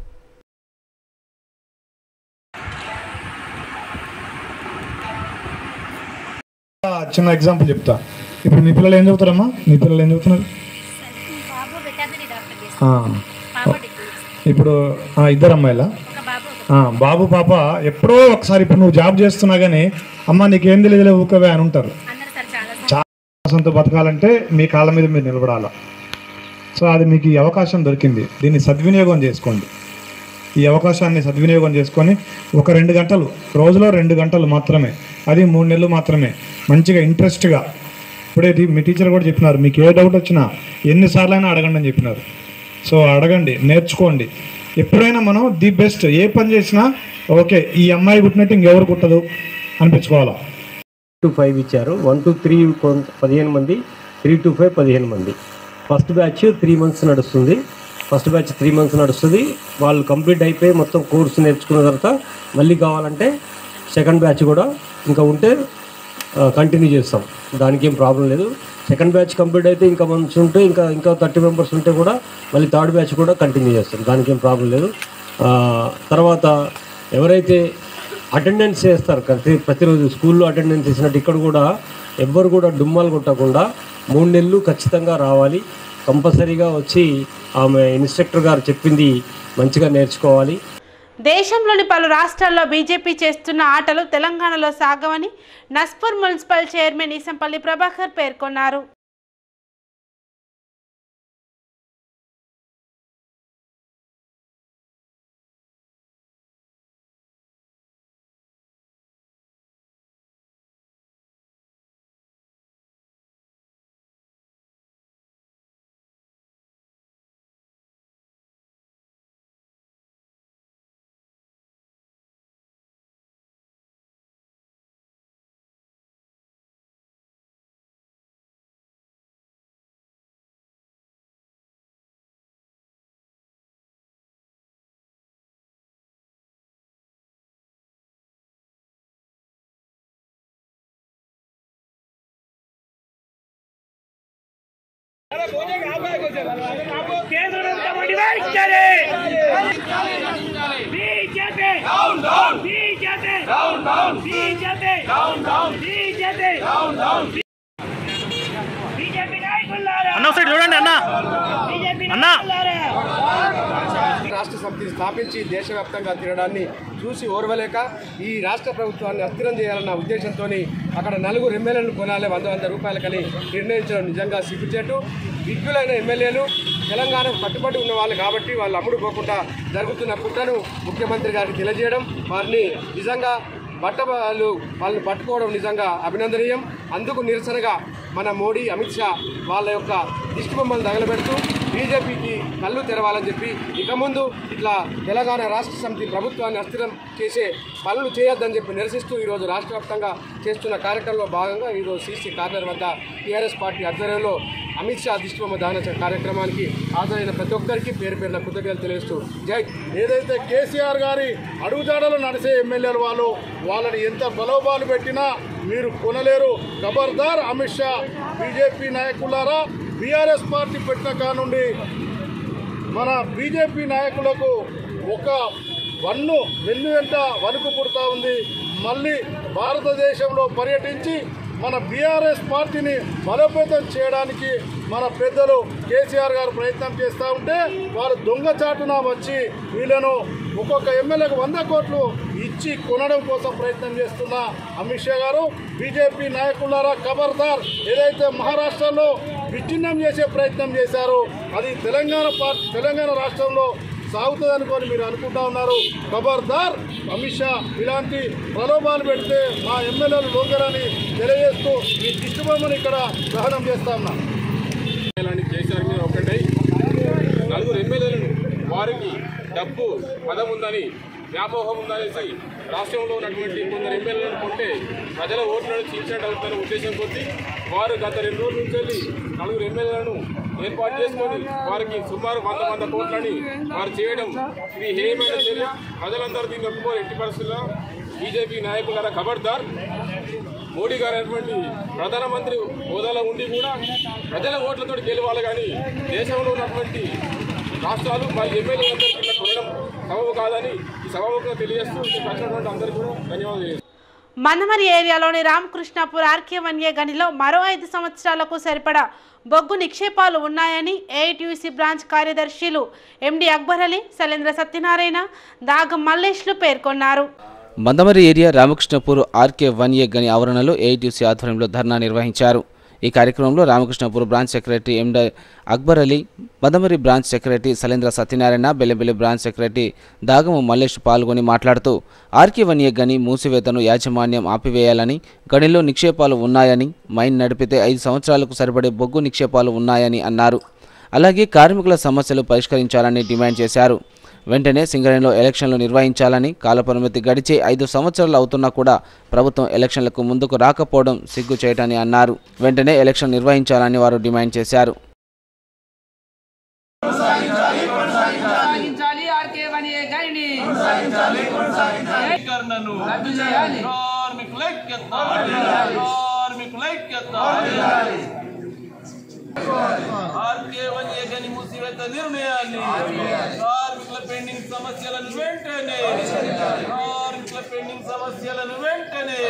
చిన్న ఎగ్జాంపుల్ చెప్తా ఇప్పుడు మీ పిల్లలు ఏం చదువుతారమ్మా మీ పిల్లలు ఏం చదువుతున్నారు ఆ. ఇప్పుడు ఆ, ఇద్దరు అమ్మాయిలా ఆ, బాబు పాప ఎప్పుడో ఒకసారి ఇప్పుడు నువ్వు జాబ్ చేస్తున్నా కానీ అమ్మ నీకేం తెలియదులే ఊకవే అని ఉంటారు చాలా సొంత బతకాలంటే మీ కాళ్ళ మీద మీరు నిలబడాలా సో అది మీకు ఈ అవకాశం దొరికింది దీన్ని సద్వినియోగం చేసుకోండి ఈ అవకాశాన్ని సద్వినియోగం చేసుకొని ఒక రెండు గంటలు రోజులో రెండు గంటలు మాత్రమే అది మూడు నెలలు మాత్రమే మంచిగా ఇంట్రెస్ట్గా ఇప్పుడే టీ- మీ టీచర్ కూడా చెప్పినారు మీకు ఏ డౌట్ వచ్చినా ఎన్నిసార్లు అయినా అడగండి అని చెప్పినారు సో అడగండి నేర్చుకోండి ఎప్పుడైనా మనం ది బెస్ట్ ఏ పని చేసినా ఓకే ఈ అమ్మాయి కుట్టినట్టు ఇంకెవరు కుట్టదు అనిపించుకోవాలా టు ఫైవ్ ఇచ్చారు వన్ టు త్రీ పదిహేను మంది త్రీ టు ఫైవ్ పదిహేను మంది ఫస్ట్ బ్యాచ్ త్రీ మంత్స్ నడుస్తుంది ఫస్ట్ బ్యాచ్ త్రీ మంత్స్ నడుస్తుంది వాళ్ళు కంప్లీట్ అయిపోయి మొత్తం కోర్సు నేర్చుకున్న తర్వాత మళ్ళీ కావాలంటే సెకండ్ బ్యాచ్ కూడా ఇంకా ఉంటే కంటిన్యూ చేస్తాం దానికి ఏం ప్రాబ్లం లేదు సెకండ్ బ్యాచ్ కంప్లీట్ అయితే ఇంకా మంత్స్ ఉంటే ఇంకా ఇంకా థర్టీ మెంబర్స్ ఉంటే కూడా మళ్ళీ థర్డ్ బ్యాచ్ కూడా కంటిన్యూ చేస్తాం దానికి ఏం ప్రాబ్లం లేదు ఆ, తర్వాత ఎవరైతే అటెండెన్స్ చేస్తారు ప్రతి ప్రతిరోజు స్కూల్లో అటెండెన్స్ చేసినట్టు ఇక్కడ కూడా ఎవ్వరు కూడా డుమ్మాలు కొట్టకుండా మూడు నెలలు ఖచ్చితంగా రావాలి కంపల్సరీగా వచ్చి ఆమె ఇన్స్ట్రక్టర్ గారు చెప్పింది మంచిగా నేర్చుకోవాలి దేశంలోని పలు రాష్ట్రాల్లో బీజేపీ చేస్తున్న ఆటలు తెలంగాణలో సాగవని నస్పూర్ మున్సిపల్ చైర్మన్ ఈసంపల్లి ప్రభాకర్ పేర్కొన్నారు అన్న ఒకసారి చూడండి అన్న అన్న రాష్ట్ర సమితిని స్థాపించి దేశవ్యాప్తంగా తిరగడాన్ని చూసి ఓర్వలేక ఈ రాష్ట్ర ప్రభుత్వాన్ని అస్థిరం చేయాలన్న ఉద్దేశంతో అక్కడ నలుగురు ఎమ్మెల్యేలను కొనాలి వంద వంద రూపాయలకని నిర్ణయించడం నిజంగా సిగ్గుచేటు విజ్ఞులైన ఎమ్మెల్యేలు తెలంగాణకు కట్టుబడి ఉన్న వాళ్ళు కాబట్టి వాళ్ళు అమ్ముడు పోకుండా జరుగుతున్న కుట్రను ముఖ్యమంత్రి గారికి తెలియజేయడం వారిని నిజంగా బట్ట వాళ్ళు వాళ్ళని పట్టుకోవడం నిజంగా అభినందనీయం అందుకు నిరసనగా మన మోడీ అమిత్ షా వాళ్ళ యొక్క దిష్టి బొమ్మలు తగలబెడుతూ బీజేపీకి కళ్ళు తెరవాలని చెప్పి ఇక ముందు ఇట్లా తెలంగాణ రాష్ట్ర సమితి ప్రభుత్వాన్ని అస్థిరం చేసే పనులు చేయొద్దని చెప్పి నిరసిస్తూ ఈరోజు రాష్ట్ర వ్యాప్తంగా చేస్తున్న కార్యక్రమంలో భాగంగా ఈరోజు సీసీ కార్నర్ వద్ద టీఆర్ఎస్ పార్టీ ఆధ్వర్యంలో అమిత్ షా దిష్టిబొమ్మ దాన కార్యక్రమానికి హాజరైన ప్రతి ఒక్కరికి పేరు పేరున కృతజ్ఞతలు తెలియజేస్తూ జై ఏదైతే కేసీఆర్ గారి అడుగుజాడలు నడిసే ఎమ్మెల్యేలు వాళ్ళు వాళ్ళని ఎంత బలోబాలు పెట్టినా మీరు కొనలేరు ఖబర్దార్ అమిత్ షా బీజేపీ నాయకులారా బీఆర్ఎస్ పార్టీ పెట్టిన కానుండి మన బీజేపీ నాయకులకు ఒక వన్ను వెన్ను వెంట వణుకు పుడతా ఉంది మళ్ళీ భారతదేశంలో పర్యటించి మన బీఆర్ఎస్ పార్టీని బలోపేతం చేయడానికి మన పెద్దలు కేసీఆర్ గారు ప్రయత్నం చేస్తూ ఉంటే వారు దొంగచాటున వచ్చి వీళ్ళను ఒక్కొక్క ఎమ్మెల్యేకు వంద కోట్లు ఇచ్చి కొనడం కోసం ప్రయత్నం చేస్తున్న అమిత్ షా గారు బీజేపీ నాయకులారా ఖబర్దార్ ఏదైతే మహారాష్ట్రలో విచ్ఛిన్నం చేసే ప్రయత్నం చేశారో అది తెలంగాణ పార్టీ తెలంగాణ రాష్ట్రంలో సాగుతుంది అనుకొని మీరు అనుకుంటా ఉన్నారు ఖబర్దార్ అమిత్ షా ఇలాంటి ప్రలోభాలు పెడితే మా ఎమ్మెల్యేలు లొంగరని తెలియజేస్తూ ఈ దిష్టిబొమ్మను ఇక్కడ దహనం చేస్తా ఉన్నాం ఎమ్మెల్యేలని కేసీఆర్ మీద ఒకటై నలుగురు ఎమ్మెల్యేలను వారికి డబ్బు పదం ఉందని వ్యామోహం ఉందనేసి రాష్ట్రంలో ఉన్నటువంటి కొందరు ఎమ్మెల్యేలను కొంటే ప్రజల ఓట్లను చీల్చినట్టు అవుతున్న ఉద్దేశం కొద్దీ వారు గత రెండు రోజుల నుంచి వెళ్ళి నలుగురు ఎమ్మెల్యేలను ఏర్పాటు చేసుకొని వారికి సుమారు వంద వంద కోట్లని వారు చేయడం ఇది హేయమైన చర్య ప్రజలందరూ దీన్ని ఒప్పుకోరు ఎట్టి పరిస్థితుల్లో బీజేపీ నాయకుల ఖబర్దార్ మోడీ గారు అయినటువంటి ప్రధానమంత్రి హోదాలో ఉండి కూడా ప్రజల ఓట్లతో గెలవాలి కానీ దేశంలో ఉన్నటువంటి రాష్ట్రాలు మరి ఎమ్మెల్యేలందరికీ ఇలా కొనడం సబబు కాదని ఈ సభముఖంగా తెలియజేస్తూ ఇక్కడ వచ్చినటువంటి అందరికీ కూడా ధన్యవాదాలు తెలియజేస్తున్నాను. మందమరి ఏరియాలోని రామకృష్ణాపూర్ ఆర్కే వన్య గనిలో మరో ఐదు సంవత్సరాలకు సరిపడా బొగ్గు నిక్షేపాలు ఉన్నాయని ఏఐటీయూసీ బ్రాంచ్ కార్యదర్శులు ఎండి అక్బర్ అలీ శైలేంద్ర సత్యనారాయణ దాగం మల్లేష్లు పేర్కొన్నారు Mandamarri area Ramakrishnapur RK one A గని ఆవరణలో ఏఐటీసీ ఆధ్వర్యంలో ధర్నా నిర్వహించారు ఈ కార్యక్రమంలో రామకృష్ణపూర్ బ్రాంచ్ సెక్రటరీ ఎండ అక్బర్ అలీ మందమరి బ్రాంచ్ సెక్రటరీ సలేంద్ర సత్యనారాయణ బెల్లెబెల్లి బ్రాంచ్ సెక్రటరీ దాగము మల్లేష్ పాల్గొని మాట్లాడుతూ ఆర్కే వన్ ఏ గని మూసివేతను యాజమాన్యం ఆపివేయాలని గనిలో నిక్షేపాలు ఉన్నాయని మైన్ నడిపితే ఐదు సంవత్సరాలకు సరిపడే బొగ్గు నిక్షేపాలు ఉన్నాయని అన్నారు అలాగే కార్మికుల సమస్యలు పరిష్కరించాలని డిమాండ్ చేశారు వెంటనే సింగరేణిలో ఎలక్షన్లు నిర్వహించాలని కాలపరిమితి గడిచే ఐదు సంవత్సరాలు అవుతున్నా కూడా ప్రభుత్వం ఎలక్షన్లకు ముందుకు రాకపోవడం సిగ్గు చేయటని అన్నారు వెంటనే ఎలక్షన్ నిర్వహించాలని వారు డిమాండ్ చేశారు కొనసాగించాలి ఆర్కే వన్ ఏ గనిని సేకరణను రద్దు చేయాలి కార్మికుల ఐక్యత కార్మికుల ఐక్యత ఆర్కే వన్ ఏ గని మూసివేత నిర్ణయాన్ని కార్మికుల పెండింగ్ సమస్యలను వెంటనే కార్మికుల పెండింగ్ సమస్యలను వెంటనే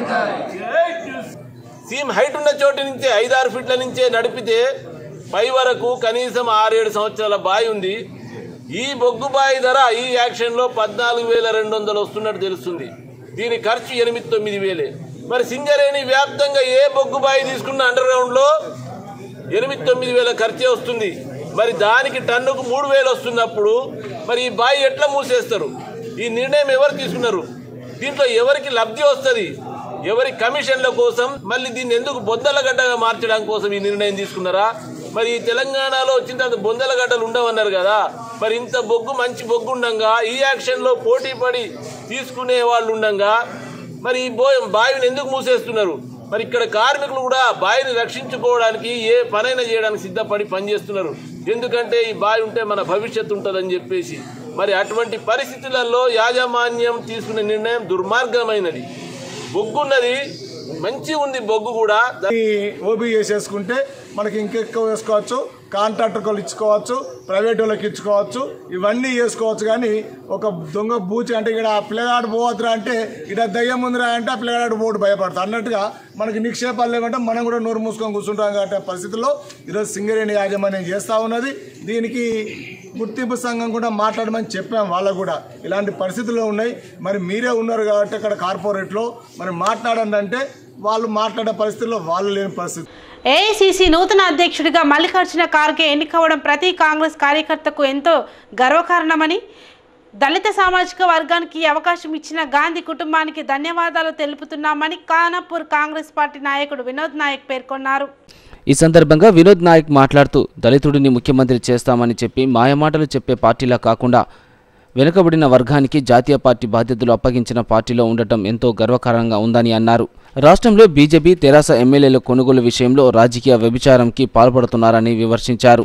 సీమ్ హైట్ ఉన్న చోటు నుంచే ఐదారు ఫీట్ల నుంచే నడిపితే పై వరకు కనీసం ఆరేడు సంవత్సరాల బావి ఉంది ఈ బొగ్గు బావి ధర ఈ యాక్షన్లో పద్నాలుగు వేల రెండు వందలు వస్తున్నట్టు తెలుస్తుంది దీని ఖర్చు ఎనిమిది తొమ్మిది వేలే మరి సింగరేణి వ్యాప్తంగా ఏ బొగ్గు బావి తీసుకున్న అండర్ గ్రౌండ్లో ఎనిమిది తొమ్మిది వేల ఖర్చే వస్తుంది మరి దానికి టన్నుకు మూడు వేలు వస్తున్నప్పుడు మరి ఈ బావి ఎట్లా మూసేస్తారు ఈ నిర్ణయం ఎవరు తీసుకున్నారు దీంట్లో ఎవరికి లబ్ధి వస్తుంది ఎవరి కమిషన్ల కోసం మళ్ళీ దీన్ని ఎందుకు బొద్దల గడ్డగా మార్చడం కోసం ఈ నిర్ణయం తీసుకున్నారా మరి ఈ తెలంగాణలో వచ్చిన తర్వాత బొందల గడ్డలు ఉండవన్నారు కదా మరి ఇంత బొగ్గు మంచి బొగ్గు ఉండంగా ఈ యాక్షన్లో పోటీ పడి తీసుకునే వాళ్ళు ఉండంగా మరి ఈ బో బావిని ఎందుకు మూసేస్తున్నారు మరి ఇక్కడ కార్మికులు కూడా బావిని రక్షించుకోవడానికి ఏ పనైనా చేయడానికి సిద్ధపడి పనిచేస్తున్నారు ఎందుకంటే ఈ బావి ఉంటే మన భవిష్యత్తు ఉంటుందని చెప్పేసి మరి అటువంటి పరిస్థితులలో యాజమాన్యం తీసుకునే నిర్ణయం దుర్మార్గమైనది బొగ్గున్నది మంచి ఉంది బొగ్గు కూడా ఓబీ చేసేసుకుంటే మనకి ఇంకెక్కువ వేసుకోవచ్చు కాంట్రాక్టర్ వాళ్ళు ఇచ్చుకోవచ్చు ప్రైవేట్ వాళ్ళకి ఇచ్చుకోవచ్చు ఇవన్నీ చేసుకోవచ్చు కానీ ఒక దొంగ బూచి అంటే ఇక్కడ ఆ పిల్లగాడు పోవద్దురా అంటే ఇక్కడ దయ్యం ఉందిరా అంటే ఆ పిల్లగాడు పోటు భయపడతారు అన్నట్టుగా మనకి నిక్షేపాలు లేవంటే మనం కూడా నోరు మూసుకొని కూర్చుంటాం కాబట్టి ఆ పరిస్థితుల్లో ఈరోజు సింగరేణి యాజమాన్యం చేస్తూ ఉన్నది దీనికి గుర్తింపు సంఘం కూడా మాట్లాడమని చెప్పాం వాళ్ళకు కూడా ఇలాంటి పరిస్థితులు ఉన్నాయి మరి మీరే ఉన్నారు కాబట్టి అక్కడ కార్పొరేట్లో మరి మాట్లాడండి అంటే వాళ్ళు మాట్లాడే పరిస్థితుల్లో వాళ్ళు లేని పరిస్థితి ఏఐసిసి నూతన అధ్యక్షుడిగా మల్లికార్జున ఖార్గే ఎన్నికవడం ప్రతి కాంగ్రెస్ కార్యకర్తకు ఎంతో గర్వకారణమని దళిత సామాజిక వర్గానికి ఈ అవకాశం ఇచ్చిన గాంధీ కుటుంబానికి ధన్యవాదాలు తెలుపుతున్నామని ఖానాపూర్ కాంగ్రెస్ పార్టీ నాయకుడు వినోద్ నాయక్ పేర్కొన్నారు ఈ సందర్భంగా వినోద్ నాయక్ మాట్లాడుతూ దళితుడిని ముఖ్యమంత్రి చేస్తామని చెప్పి మాయమాటలు చెప్పే పార్టీలా కాకుండా వెనుకబడిన వర్గానికి జాతీయ పార్టీ బాధ్యతలు అప్పగించిన పార్టీలో ఉండటం ఎంతో గర్వకారంగా ఉందని అన్నారు రాష్ట్రంలో బీజేపీ తెరాస ఎమ్మెల్యేల కొనుగోలు విషయంలో రాజకీయ వ్యభిచారంకి పాల్పడుతున్నారని విమర్శించారు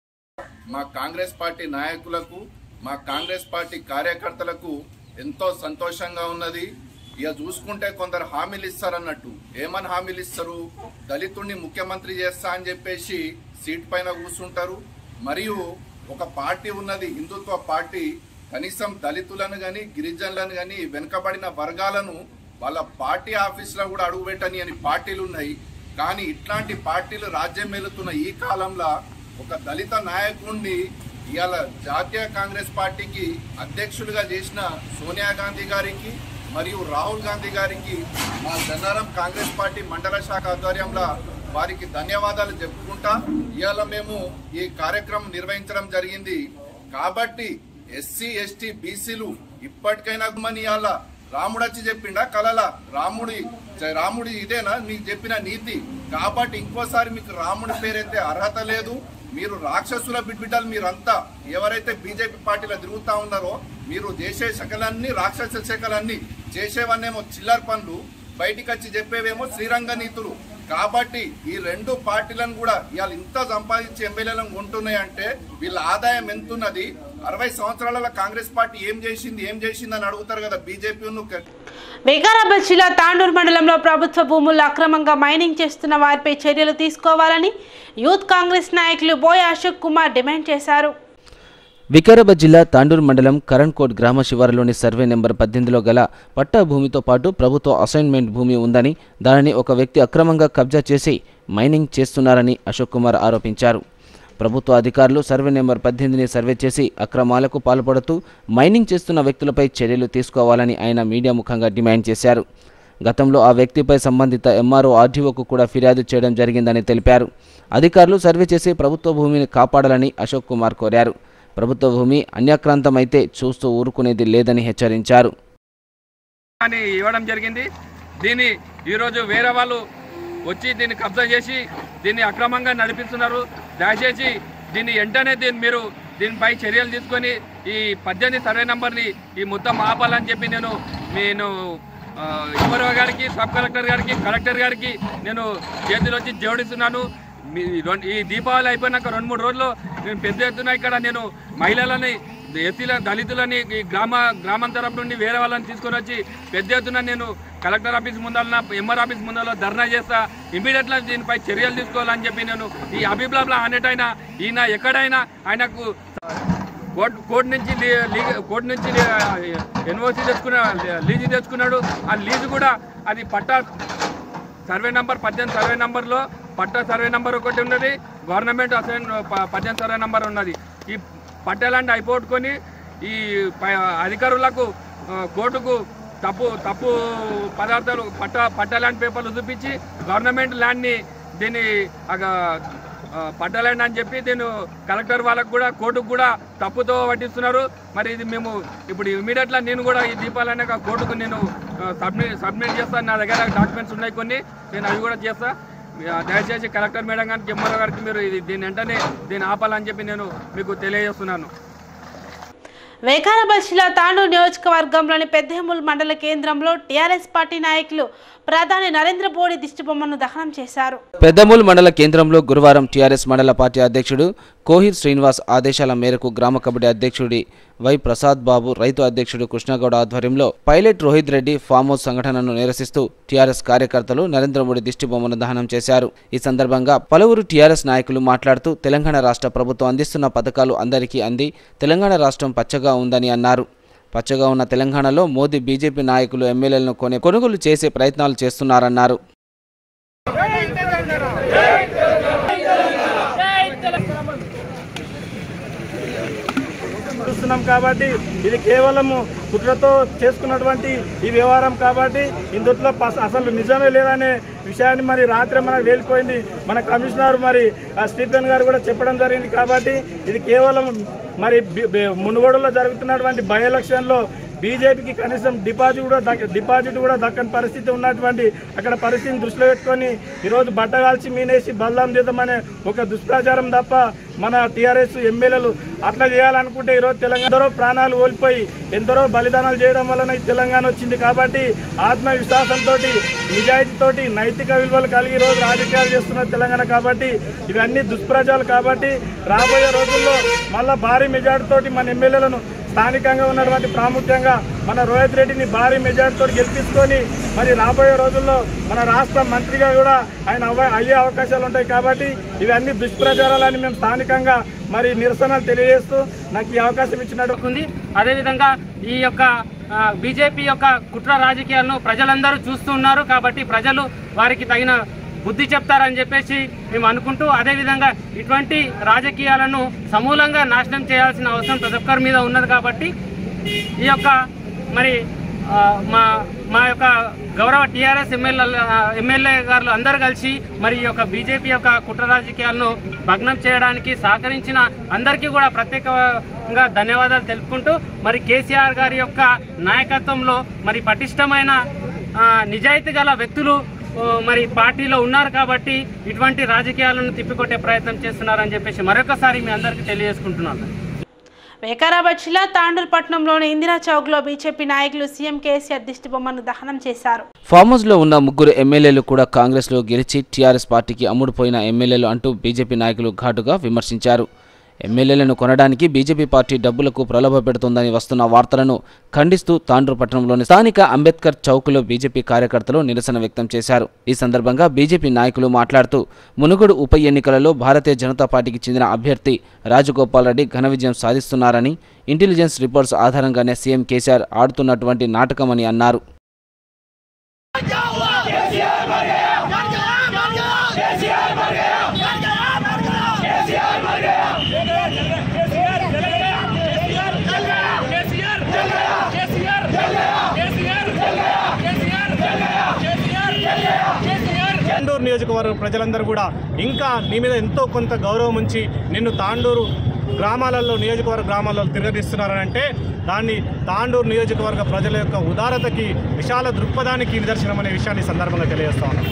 మా కాంగ్రెస్ పార్టీ నాయకులకు మా కాంగ్రెస్ పార్టీ కార్యకర్తలకు ఎంతో సంతోషంగా ఉన్నది ఇక చూసుకుంటే కొందరు హామీలు ఇస్తారన్నట్టు ఏమని హామీలు ఇస్తారు దళితుడిని ముఖ్యమంత్రి చేస్తా అని చెప్పేసి సీట్ పైన కూర్చుంటారు మరియు ఒక పార్టీ ఉన్నది హిందుత్వ పార్టీ కనీసం దళితులను గాని గిరిజనులను గాని వెనుకబడిన వర్గాలను వాళ్ళ పార్టీ ఆఫీసులో కూడా అడుగుపెట్టని అని పార్టీలు ఉన్నాయి కానీ ఇట్లాంటి పార్టీలు రాజ్యం వెళుతున్న ఈ కాలంలో ఒక దళిత నాయకుడిని ఇవాళ జాతీయ కాంగ్రెస్ పార్టీకి అధ్యక్షుడిగా చేసిన సోనియా గాంధీ గారికి మరియు రాహుల్ గాంధీ గారికి మా జన్నారం కాంగ్రెస్ పార్టీ మండల శాఖ ఆధ్వర్యంలో వారికి ధన్యవాదాలు చెప్పుకుంటా ఇవాళ మేము ఈ కార్యక్రమం నిర్వహించడం జరిగింది కాబట్టి ఎస్సీ ఎస్టీ బీసీలు ఇప్పటికైనా మన ఇవాళ రాముడు వచ్చి చెప్పిండా కలల రాముడి రాముడి ఇదేనా మీకు చెప్పిన నీతి కాబట్టి ఇంకోసారి మీకు రాముడి పేరైతే అర్హత లేదు మీరు రాక్షసుల బిడ్బిడ్డలు మీరంతా ఎవరైతే బీజేపీ పార్టీలో తిరుగుతా ఉన్నారో మీరు చేసే శకలన్నీ రాక్షస శకలన్నీ చేసేవన్నేమో చిల్లర పనులు బయటికి వచ్చి చెప్పేవేమో శ్రీరంగ నీతులు కాబట్టి ఈ రెండు పార్టీలను కూడా ఇవాళ ఇంత సంపాదించి ఎమ్మెల్యేలను కొంటున్నాయంటే వీళ్ళ ఆదాయం ఎంతున్నది అరవై సంవత్సరాల కాంగ్రెస్ పార్టీ ఏం చేసింది ఏం చేసింది అని అడుగుతారు కదా బీజేపీ వికారాబాద్ జిల్లా తాండూరు మండలంలో ప్రభుత్వ భూముల్లో అక్రమంగా మైనింగ్ చేస్తున్న వారిపై చర్యలు తీసుకోవాలని యూత్ కాంగ్రెస్ నాయకులు బోయ అశోక్ కుమార్ డిమాండ్ చేశారు వికారాబాద్ జిల్లా తాండూరు మండలం కరణ్కోట్ గ్రామ శివారులోని సర్వే నెంబర్ పద్దెనిమిదిలో గల పట్టా భూమితో పాటు ప్రభుత్వ అసైన్మెంట్ భూమి ఉందని దానిని ఒక వ్యక్తి అక్రమంగా కబ్జా చేసి మైనింగ్ చేస్తున్నారని అశోక్ కుమార్ ఆరోపించారు ప్రభుత్వ అధికారులు సర్వే నెంబర్ పద్దెనిమిదిని సర్వే చేసి అక్రమాలకు పాల్పడుతూ మైనింగ్ చేస్తున్న వ్యక్తులపై చర్యలు తీసుకోవాలని ఆయన మీడియా ముఖంగా డిమాండ్ చేశారు గతంలో ఆ వ్యక్తిపై సంబంధిత ఎంఆర్ఓ ఆర్డీఓకు కూడా ఫిర్యాదు చేయడం జరిగిందని తెలిపారు అధికారులు సర్వే చేసి ప్రభుత్వ భూమిని కాపాడాలని అశోక్ కుమార్ కోరారు ప్రభుత్వ భూమి అన్యాక్రాంతమైతే చూస్తూ ఊరుకునేది లేదని హెచ్చరించారు అని ఇవ్వడం జరిగింది దీన్ని ఈరోజు వేరే వాళ్ళు వచ్చి దీన్ని కబ్జా చేసి దీన్ని అక్రమంగా నడిపిస్తున్నారు దయచేసి దీన్ని వెంటనే దీన్ని మీరు దీనిపై చర్యలు తీసుకొని ఈ పద్దెనిమిది సర్వే నంబర్ని ఈ మొత్తం ఆపాలని చెప్పి నేను నేను ఎంఆర్ఓ గారికి సబ్ కలెక్టర్ గారికి కలెక్టర్ గారికి నేను చేతిలో వచ్చి జోడిస్తున్నాను మీ రెండు- ఈ దీపావళి అయిపోయినాక రెండు మూడు రోజులు నేను పెద్ద ఎత్తున ఇక్కడ నేను మహిళలని ఎస్సీల దళితులని ఈ గ్రామ గ్రామాంతరం నుండి వేరే వాళ్ళని తీసుకొని వచ్చి పెద్ద ఎత్తున నేను కలెక్టర్ ఆఫీస్ ముందర ఎంఆర్ ఆఫీస్ ముందర ధర్నా చేస్తా ఇమీడియట్గా దీనిపై చర్యలు తీసుకోవాలని చెప్పి నేను ఈ అభిప్రాయంలో అనేటైనా ఈయన ఎక్కడైనా ఆయనకు కోర్టు కోర్టు నుంచి లీ- లీ- కోర్టు నుంచి ఎన్ఓసి తెచ్చుకున్న లీజు తెచ్చుకున్నాడు ఆ లీజు కూడా అది పట్టా సర్వే నంబర్ పద్దెనిమిది సర్వే నంబర్లో పట్టా సర్వే నంబర్ ఒకటి ఉన్నది గవర్నమెంట్ అసైన్ ప- పద్దెనిమిది సర్వే నంబర్ ఉన్నది ఈ పట్టాలంటే అయిపోగొట్టుకొని ఈ ప- అధికారులకు ఆ, కోర్టుకు తప్పు తప్పు పదార్థాలు పట్ట పట్టా ల్యాండ్ పేపర్లు చూపించి గవర్నమెంట్ ల్యాండ్ని దీన్ని అగ- ఆ, పట్టా ల్యాండ్ అని చెప్పి దీన్ని కలెక్టర్ వాళ్ళకు కూడా కోర్టుకు కూడా తప్పుతో పట్టిస్తున్నారు మరి ఇది మేము ఇప్పుడు ఇమీడియట్గా నేను కూడా ఈ దీపాలనే కోర్టుకు నేను ఆ, సబ్మిట్ సబ్మిట్ చేస్తాను నా దగ్గర డాక్యుమెంట్స్ ఉన్నాయి కొన్ని నేను అవి కూడా చేస్తా ఆ, దయచేసి కలెక్టర్ మేడం గారికి ఎంఆర్ఓ గారికి మీరు ఇది దీని వెంటనే దీన్ని ఆపాలని చెప్పి నేను మీకు తెలియజేస్తున్నాను వికారాబాద్ జిల్లా తాండూరు నియోజకవర్గంలోని పెద్దేముల్ మండల కేంద్రంలో టీఆర్ఎస్ పార్టీ నాయకులు ప్రధాని నరేంద్ర మోడీ దిష్టిబొమ్మను దహనం చేశారు పెద్దమూల్ మండల కేంద్రంలో గురువారం టీఆర్ఎస్ మండల పార్టీ అధ్యక్షుడు కోహిర్ శ్రీనివాస్ ఆదేశాల మేరకు గ్రామ కబడ్డీ అధ్యక్షుడి వై ప్రసాద్ బాబు రైతు అధ్యక్షుడు కృష్ణగౌడ ఆధ్వర్యంలో pilot Rohit Reddy farm house సంఘటనను నిరసిస్తూ టీఆర్ఎస్ కార్యకర్తలు నరేంద్ర మోడీ దిష్టిబొమ్మను దహనం చేశారు ఈ సందర్భంగా పలువురు టీఆర్ఎస్ నాయకులు మాట్లాడుతూ తెలంగాణ రాష్ట్ర ప్రభుత్వం అందిస్తున్న పథకాలు అందరికీ అంది తెలంగాణ రాష్ట్రం పచ్చగా ఉందని అన్నారు పచ్చగా ఉన్న తెలంగాణలో మోదీ బీజేపీ నాయకులు ఎమ్మెల్యేలను కొనే కొనుగోలు చేసే ప్రయత్నాలు చేస్తున్నారన్నారు జై తెలంగాణ చూస్తున్నాం కాబట్టి ఇది కేవలము కుట్రతో చేసుకున్నటువంటి ఈ వ్యవహారం కాబట్టి ఇందులో పస- అసలు నిజమే లేదనే విషయాన్ని మరి రాత్రి మనకు వేలిపోయింది మన కమిషనర్ మరి ఆ స్టీఫెన్ గారు కూడా చెప్పడం జరిగింది కాబట్టి ఇది కేవలం మరి బి- బి- మునుగోడులో జరుగుతున్నటువంటి బై ఎలక్షన్లో బీజేపీకి కనీసం డిపాజిట్ కూడా దక్క డిపాజిట్ కూడా దక్కని పరిస్థితి ఉన్నటువంటి అక్కడ పరిస్థితిని దృష్టిలో పెట్టుకొని ఈరోజు బట్టగాల్చి మీనేసి బల్లాం చేద్దామనే ఒక దుష్ప్రచారం తప్ప మన టీఆర్ఎస్ ఎమ్మెల్యేలు అట్లా చేయాలనుకుంటే ఈరోజు తెలంగాణ ఎందరో ప్రాణాలు కోల్పోయి ఎందరో బలిదానాలు చేయడం వలన ఈ తెలంగాణ వచ్చింది కాబట్టి ఆత్మవిశ్వాసంతో నిజాయితీతోటి నైతిక విలువలు కలిగి ఈరోజు రాజకీయాలు చేస్తున్న తెలంగాణ కాబట్టి ఇవన్నీ దుష్ప్రచారాలు కాబట్టి రాబోయే రోజుల్లో మళ్ళా భారీ మెజార్టీతోటి మన ఎమ్మెల్యేలను స్థానికంగా ఉన్నటువంటి ప్రాముఖ్యంగా మన రోహిత్ రెడ్డిని భారీ మెజార్టీతో గెలిపించుకొని మరి రాబోయే రోజుల్లో మన రాష్ట్ర మంత్రిగా కూడా ఆయన అవ అయ్యే అవకాశాలు ఉంటాయి కాబట్టి ఇవన్నీ దుష్ప్రచారాలని మేము స్థానికంగా మరి నిరసనలు తెలియజేస్తూ నాకు ఈ అవకాశం ఇచ్చినట్టు ఉంది అదేవిధంగా ఈ యొక్క బీజేపీ యొక్క కుట్ర రాజకీయాలను ప్రజలందరూ చూస్తూ ఉన్నారు కాబట్టి ప్రజలు వారికి తగిన బుద్ధి చెప్తారని చెప్పేసి మేము అనుకుంటూ అదేవిధంగా ఇటువంటి రాజకీయాలను సమూలంగా నాశనం చేయాల్సిన అవసరం ప్రతి ఒక్కరి మీద ఉన్నది కాబట్టి ఈ యొక్క మరి ఆ, మా మా యొక్క గౌరవ టీఆర్ఎస్ ఎమ్మెల్యే ఎమ్మెల్యే గారు అందరూ కలిసి మరి ఈ యొక్క బీజేపీ యొక్క కుట్ర రాజకీయాలను భగ్నం చేయడానికి సహకరించిన అందరికీ కూడా ప్రత్యేకంగా ధన్యవాదాలు తెలుపుకుంటూ మరి కేసీఆర్ గారి యొక్క నాయకత్వంలో మరి పటిష్టమైన ఆ, నిజాయితీ గల వ్యక్తులు ఆ, మరి పార్టీలో ఉన్నారు కాబట్టి ఇటువంటి రాజకీయాలను తిప్పికొట్టే ప్రయత్నం చేస్తున్నారని చెప్పేసి మరొకసారి మీ అందరికీ తెలియజేసుకుంటున్నాను వికారాబాద్ జిల్లా తాండూర్ పట్టణంలోని ఇందిరా చౌక్లో బీజేపీ నాయకులు సీఎం కేసీఆర్ దిష్టి బొమ్మను దహనం చేశారు ఫామ్ హౌస్లో ఉన్న ముగ్గురు ఎమ్మెల్యేలు కూడా కాంగ్రెస్లో గెలిచి టీఆర్ఎస్ పార్టీకి అమ్ముడుపోయిన ఎమ్మెల్యేలు అంటూ బీజేపీ నాయకులు ఘాటుగా విమర్శించారు ఎమ్మెల్యేలను కొనడానికి బీజేపీ పార్టీ డబ్బులకు ప్రలోభ పెడుతోందని వస్తున్న వార్తలను ఖండిస్తూ తాండ్రు పట్టణంలోని స్థానిక అంబేద్కర్ చౌక్లో బీజేపీ కార్యకర్తలు నిరసన వ్యక్తం చేశారు ఈ సందర్భంగా బీజేపీ నాయకులు మాట్లాడుతూ మునుగోడు ఉప ఎన్నికలలో భారతీయ జనతా పార్టీకి చెందిన అభ్యర్థి రాజగోపాల్ రెడ్డి ఘన విజయం సాధిస్తున్నారని ఇంటెలిజెన్స్ రిపోర్ట్స్ ఆధారంగానే సీఎం కేసీఆర్ ఆడుతున్నటువంటి నాటకమని అన్నారు తాండూరు నియోజకవర్గ ప్రజలందరూ కూడా ఇంకా నీ మీద ఎంతో కొంత గౌరవం ఉంచి నిన్ను తాండూరు గ్రామాలలో నియోజకవర్గ గ్రామాలలో తిరగదీస్తున్నారని అంటే దాన్ని తాండూరు నియోజకవర్గ ప్రజల యొక్క ఉదారతకి విశాల దృక్పథానికి నిదర్శనం అనే విషయాన్ని ఈ సందర్భంగా తెలియజేస్తా ఉన్నాం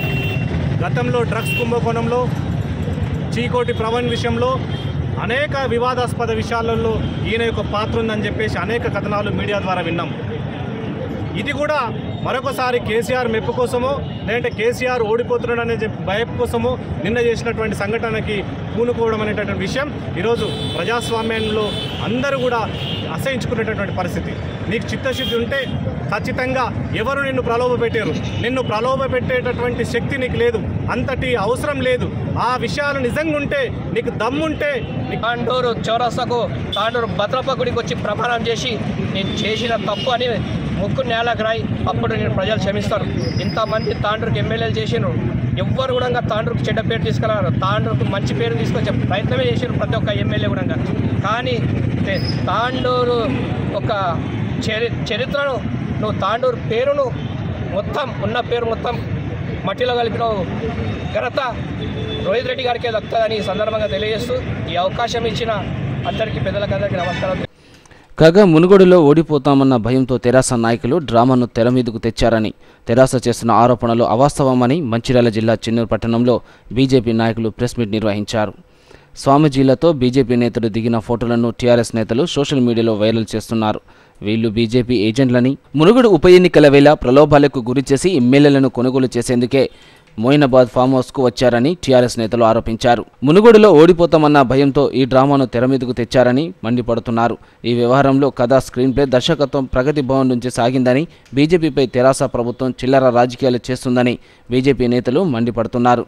గతంలో డ్రగ్స్ కుంభకోణంలో చీకోటి ప్రవణ్ విషయంలో అనేక వివాదాస్పద విషయాలలో ఈయన యొక్క పాత్ర ఉందని చెప్పేసి అనేక కథనాలు మీడియా ద్వారా విన్నాం ఇది కూడా మరొకసారి కేసీఆర్ మెప్పు కోసమో లేదంటే కేసీఆర్ ఓడిపోతున్నాడనే చెప్పి భయం కోసమో నిన్న చేసినటువంటి సంఘటనకి పూనుకోవడం అనేటటువంటి విషయం ఈరోజు ప్రజాస్వామ్యంలో అందరూ కూడా అసహించుకునేటటువంటి పరిస్థితి నీకు చిత్తశుద్ధి ఉంటే ఖచ్చితంగా ఎవరు నిన్ను ప్రలోభ పెట్టారు నిన్ను ప్రలోభ పెట్టేటటువంటి శక్తి నీకు లేదు అంతటి అవసరం లేదు ఆ విషయాలు నిజంగా ఉంటే నీకు దమ్ముంటే తాండూరు చౌరస్తాకు తాండూరు భద్రప్ప గుడికి వచ్చి ప్రమాణం చేసి నేను చేసిన తప్పు అని ముక్కు నేలకు రాయి అప్పుడు నేను ప్రజలు క్షమిస్తారు ఇంతమంది తాండూరుకి ఎమ్మెల్యేలు చేసినారు ఎవ్వరు కూడా తాండూరుకు చెడ్డ పేరు తీసుకురారు తాండూరుకు మంచి పేరు తీసుకొచ్చే ప్రయత్నమే చేసారు ప్రతి ఒక్క ఎమ్మెల్యే కూడా కానీ తే- తాండూరు ఒక చరి చరిత్రను నువ్వు తాండూరు పేరును మొత్తం ఉన్న పేరు మొత్తం మట్టిలో కలిపిన ఘనత రోహిత్ రెడ్డి గారికే దక్కుతుందని ఈ సందర్భంగా తెలియజేస్తూ ఈ అవకాశం ఇచ్చిన అందరికీ పెద్దలకు అందరికీ నమస్కారం కాగా మునుగోడులో ఓడిపోతామన్న భయంతో తెరాస నాయకులు డ్రామాను తెర మీదకు తెచ్చారని తెరాస చేస్తున్న ఆరోపణలు అవాస్తవమని మంచిర్యాల జిల్లా చెన్నూరు పట్టణంలో బీజేపీ నాయకులు ప్రెస్ మీట్ నిర్వహించారు స్వామీజీలతో బీజేపీ నేతలు దిగిన ఫోటోలను టీఆర్ఎస్ నేతలు సోషల్ మీడియాలో వైరల్ చేస్తున్నారు వీళ్ళు బీజేపీ ఏజెంట్లని మునుగోడు ఉప ఎన్నికల వేళ ప్రలోభాలకు గురిచేసి ఎమ్మెల్యేలను కొనుగోలు చేసేందుకే మోయినాబాద్ ఫామ్ హౌస్కు వచ్చారని టీఆర్ఎస్ నేతలు ఆరోపించారు మునుగోడులో ఓడిపోతామన్న భయంతో ఈ డ్రామాను తెర మీదకు తెచ్చారని మండిపడుతున్నారు ఈ వ్యవహారంలో కథ స్క్రీన్ ప్లే దర్శకత్వం ప్రగతి భవన్ నుంచి సాగిందని బీజేపీపై తెరాస ప్రభుత్వం చిల్లర రాజకీయాలు చేస్తుందని బీజేపీ నేతలు మండిపడుతున్నారు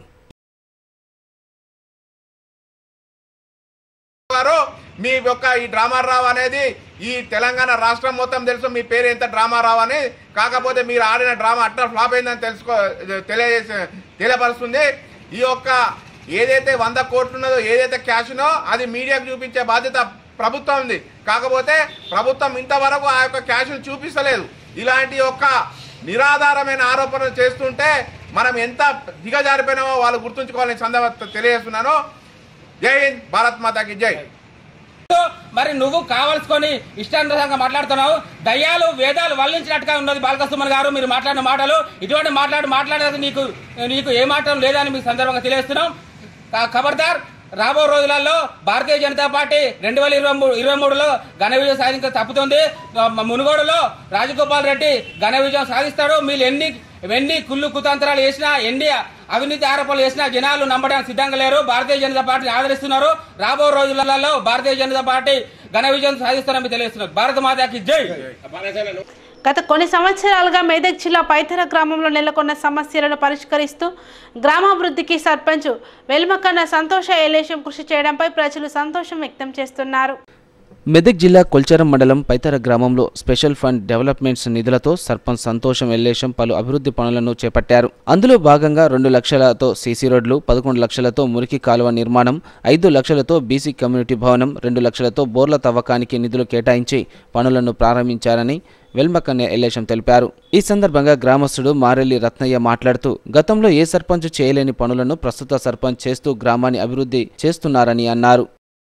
గారు మీ యొక్క ఈ డ్రామా రావు అనేది ఈ తెలంగాణ రాష్ట్రం మొత్తం తెలుసు మీ పేరు ఎంత డ్రామా రావు అని కాకపోతే మీరు ఆడిన డ్రామా అట్లా ఫ్లాప్ అయిందని తెలుసుకో తెలియజేసి తెలియపరుస్తుంది ఈ యొక్క ఏదైతే వంద కోట్లు ఉన్నదో ఏదైతే క్యాష్ ఉన్నో అది మీడియాకు చూపించే బాధ్యత ప్రభుత్వం ఉంది కాకపోతే ప్రభుత్వం ఇంతవరకు ఆ యొక్క క్యాష్ను చూపిస్తలేదు ఇలాంటి యొక్క నిరాధారమైన ఆరోపణలు చేస్తుంటే మనం ఎంత దిగజారిపోయినామో వాళ్ళు గుర్తుంచుకోవాలని సందర్భంగా తెలియజేస్తున్నాను జై హింద్ భారత్ మాతాకి జై మరి నువ్వు కావాల్సుకొని ఇష్టానుసారంగా మాట్లాడుతున్నావు దయ్యాలు వేదాలు వల్లించినట్టుగా ఉన్నది బాలకృష్ణ గారు మీరు మాట్లాడిన మాటలు ఇటువంటి మాట్లాడి మాట్లాడేది నీకు నీకు ఏ మాటలు లేదని మీకు సందర్భంగా తెలియజేస్తున్నాం కా- ఖబర్దార్ రాబో రోజులలో భారతీయ జనతా పార్టీ రెండు వేల ఇరవై మూడు ఇరవై మూడులో ఘన విజయం సాధించ తప్పుతుంది ఆ, మునుగోడులో రాజగోపాల్ రెడ్డి ఘన విజయం సాధిస్తాడు మీరు ఎన్ని ఎన్ని కుళ్ళు కుతంత్రాలు చేసినా ఎన్ని అవినీతి ఆరోపణలు చేసినా జనాలు నమ్మడానికి సిద్ధంగా లేరు భారతీయ జనతా పార్టీని ఆదరిస్తున్నారు రాబో రోజులలో భారతీయ జనతా పార్టీ ఘన విజయం సాధిస్తారని తెలియజేస్తున్నారు భారత మాతాకి జై గత కొన్ని సంవత్సరాలుగా మేదక్ జిల్లా పైతర గ్రామంలో నెలకొన్న సమస్యలను పరిష్కరిస్తూ గ్రామాభివృద్ధికి సర్పంచ్ వెల్మకన్న సంతోష ఎలేశం కృషి చేయడంపై ప్రజలు సంతోషం వ్యక్తం చేస్తున్నారు మెదక్ జిల్లా కొల్చారం మండలం పైతర గ్రామంలో స్పెషల్ ఫండ్ డెవలప్మెంట్స్ నిధులతో సర్పంచ్ సంతోషం ఎల్లేశం పలు అభివృద్ధి పనులను చేపట్టారు అందులో భాగంగా రెండు లక్షలతో సీసీ రోడ్లు పదకొండు లక్షలతో మురికి కాలువ నిర్మాణం ఐదు లక్షలతో బీసీ కమ్యూనిటీ భవనం రెండు లక్షలతో బోర్ల తవ్వకానికి నిధులు కేటాయించి పనులను ప్రారంభించారని వెల్మకన్య ఎల్లేశం తెలిపారు ఈ సందర్భంగా గ్రామస్తుడు మారెల్లి రత్నయ్య మాట్లాడుతూ గతంలో ఏ సర్పంచ్ చేయలేని పనులను ప్రస్తుత సర్పంచ్ చేస్తూ గ్రామాన్ని అభివృద్ధి చేస్తున్నారని అన్నారు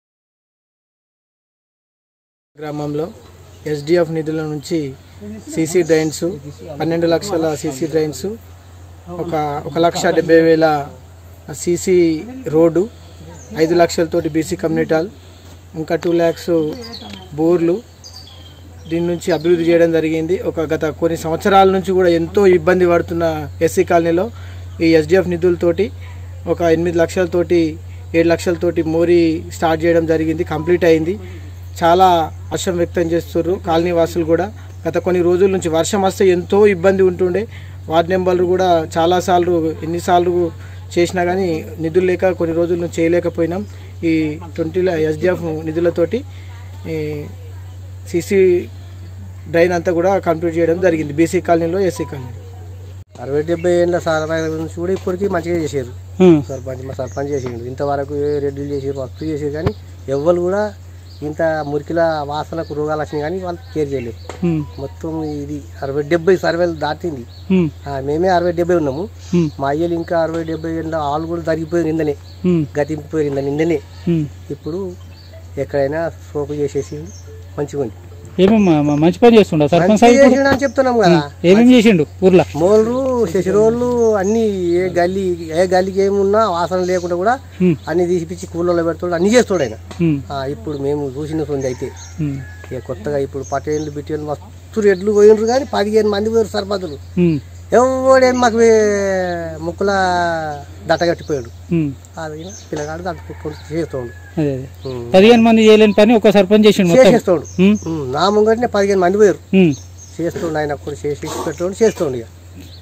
గ్రామంలో ఎస్డిఎఫ్ నిధుల నుంచి సీసీ డ్రైన్స్ పన్నెండు లక్షల సీసీ డ్రైన్స్ ఒక ఒక లక్ష డెబ్బై వేల సీసీ రోడ్డు ఐదు లక్షలతోటి బీసీ కమ్యూనిటీ హాల్ ఇంకా టూ ల్యాక్స్ బోర్లు దీని నుంచి అభివృద్ధి చేయడం జరిగింది ఒక గత కొన్ని సంవత్సరాల నుంచి కూడా ఎంతో ఇబ్బంది పడుతున్న ఎస్సీ కాలనీలో ఈ ఎస్డిఎఫ్ నిధులతోటి ఒక ఎనిమిది లక్షలతోటి ఏడు లక్షలతోటి మోరీ స్టార్ట్ చేయడం జరిగింది కంప్లీట్ అయింది చాలా హర్షం వ్యక్తం చేస్తున్నారు కాలనీ వాసులు కూడా గత కొన్ని రోజుల నుంచి వర్షం వస్తే ఎంతో ఇబ్బంది ఉంటుండే వార్డ్ నెంబర్లు కూడా చాలాసార్లు ఎన్నిసార్లు చేసినా కానీ నిధులు లేక కొన్ని రోజుల నుంచి చేయలేకపోయినాం ఈ ట్వంటీ ఎస్డిఎఫ్ నిధులతోటి ఈ సీసీ డ్రైన్ అంతా కూడా కంప్లీట్ చేయడం జరిగింది బీసీ కాలనీలో ఎస్సీ కాలనీలో అరవై డెబ్బై ఏళ్ళ సర్పంచ్ నుంచి కూడా ఇప్పటికీ మంచిగా చేశారు Hmm. సర్పంచ్ మా సర్పంచ్ చేసిండు ఇంతవరకు ఏ రెడ్డిలు చేసారు మస్తు చేసారు కానీ ఎవ్వరు కూడా ఇంత మురికిల వాసనకు రోగాలు వచ్చినాయి కానీ వాళ్ళు కేర్ చేయలేదు Hmm. మొత్తం ఇది అరవై డెబ్బై సర్వేలు దాటింది Hmm. ఆ, మేమే అరవై డెబ్బై ఉన్నాము Hmm. మా అయ్యలు ఇంకా అరవై డెబ్బై ఏళ్ళ వాళ్ళు కూడా తరిగిపోయారు ఇందనే Hmm. గతింపిపోయారు ఇందని ఇందనే Hmm. ఇప్పుడు ఎక్కడైనా సోపు చేసేసి మంచిగా ఉంది ఏమేమి మ- మంచి పని చేస్తుండ సర్పంచ్ మంచిగా సార్ ఇప్పుడు? చేసిండు అని చెప్తున్నాం కదా ఏమేమి చేసిండు ఊర్లో మోళ్ళు శశిరోళ్ళు అన్ని ఏ గల్లీ ఏ గల్లీకి ఏమున్నా వాసన లేకుండా కూడా Hmm. అన్ని తీసిపిచ్చి కూలలో పెడతాడు అన్ని చేస్తాడు ఆయన Hmm. ఆ, ఇప్పుడు మేము చూసిన సొంది అయితే Hmm. ఇక కొత్తగా ఇప్పుడు పటేళ్ళు బిట్టేళ్ళు మస్తు రెడ్లు పోయినరు కానీ పదిహేను మంది పోయారు సర్పంచులు Hmm. ఎవడేం మాకు వే- ముక్కుల దట్ట కట్టిపోయాడు Hmm. అది పిల్లగాడు దట్టుకుంటూ చేస్తాడు అదే అదే పదిహేను మంది చేయలేని పని ఒక సర్పంచ్ చేసిండు మొత్తం చేసేస్తాడు Hmm. ఉమ్, నా ముంగటనే పదిహేను మంది పోయారు Hmm. చేస్తుండు ఆయన కూడా చేసి పెట్టాడు చేస్తుండు ఇక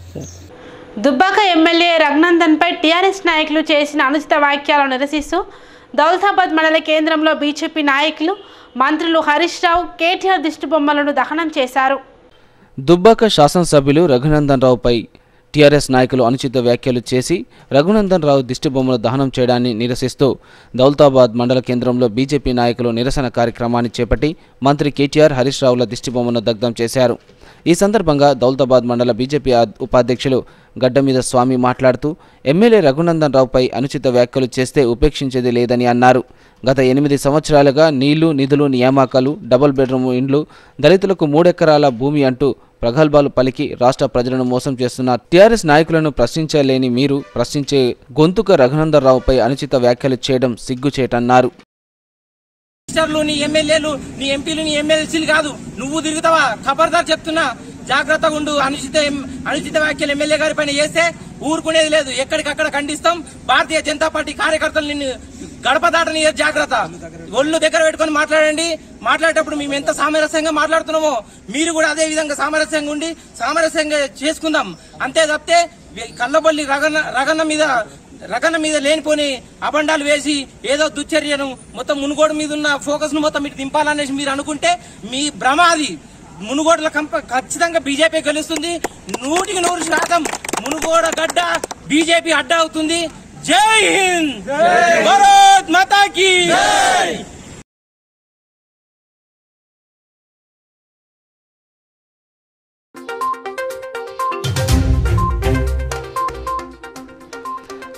దుబ్బాక ఎమ్మెల్యే రఘునందన్పై టీఆర్ఎస్ నాయకులు చేసిన అనుచిత వ్యాఖ్యలను నిరసిస్తూ దౌలతాబాద్ మండల కేంద్రంలో బీజేపీ నాయకులు మంత్రులు హరీష్ రావు కేటీఆర్ దిష్టిబొమ్మలను దహనం చేశారు దుబ్బాక శాసనసభ్యులు రఘునందన్ రావుపై టీఆర్ఎస్ నాయకులు అనుచిత వ్యాఖ్యలు చేసి రఘునందన్ రావు దిష్టిబొమ్మలు దహనం చేయడాన్ని నిరసిస్తూ దౌలతాబాద్ మండల కేంద్రంలో బీజేపీ నాయకులు నిరసన కార్యక్రమాన్ని చేపట్టి మంత్రి కేటీఆర్ హరీష్ రావుల దిష్టిబొమ్మను దగ్ధం చేశారు ఈ సందర్భంగా దౌలతాబాద్ మండల బీజేపీ ఆ- ఉపాధ్యక్షులు గడ్డ మీద స్వామి మాట్లాడుతూ ఎమ్మెల్యే రఘునందన్ రావుపై అనుచిత వ్యాఖ్యలు చేస్తే ఉపేక్షించేది లేదని అన్నారు గత ఎనిమిది సంవత్సరాలుగా నీళ్లు నిధులు నియామకాలు డబుల్ బెడ్రూమ్ ఇండ్లు దళితులకు మూడెకరాల భూమి అంటూ ప్రగల్భాలు పలికి రాష్ట్ర ప్రజలను మోసం చేస్తున్న టీఆర్ఎస్ నాయకులను ప్రశ్నించలేని మీరు ప్రశ్నించే గొంతుక రఘునందన్ రావుపై అనుచిత వ్యాఖ్యలు చేయడం సిగ్గుచేటన్నారు మినిస్టర్లు నీ ఎమ్మెల్యేలు నీ ఎంపీలు నీ ఎమ్మెల్సీలు కాదు నువ్వు తిరుగుతావా ఖబర్దార్ చెప్తున్నా జాగ్రత్తగా ఉండు అనుచిత ఎం- అనుచిత వ్యాఖ్యలు ఎమ్మెల్యే గారి పైన చేస్తే ఊరుకునేది లేదు ఎక్కడికక్కడ ఖండిస్తాం భారతీయ జనతా పార్టీ కార్యకర్తలు నిన్ను గడప దాటని జాగ్రత్త ఒళ్ళు దగ్గర పెట్టుకొని మాట్లాడండి మాట్లాడేటప్పుడు మేము ఎంత సామరస్యంగా మాట్లాడుతున్నామో మీరు కూడా అదే విధంగా సామరస్యంగా ఉండి సామరస్యంగా చేసుకుందాం అంతే తప్పితే వీ- కల్లబొల్లి రగన్న రగన్న మీద రగన్న మీద లేనిపోని అబండాలు వేసి ఏదో దుశ్చర్యను మొత్తం మునుగోడు మీద ఉన్న ఫోకస్ ను మొత్తం ఇటు దింపాలనేసి మీరు అనుకుంటే మీ భ్రమ అది మునుగోడుల కంప ఖచ్చితంగా బీజేపీ గెలుస్తుంది నూటికి నూరు శాతం మునుగోడ గడ్డ బీజేపీ అడ్డ అవుతుంది జై హింద్ భారత్ మాతాకి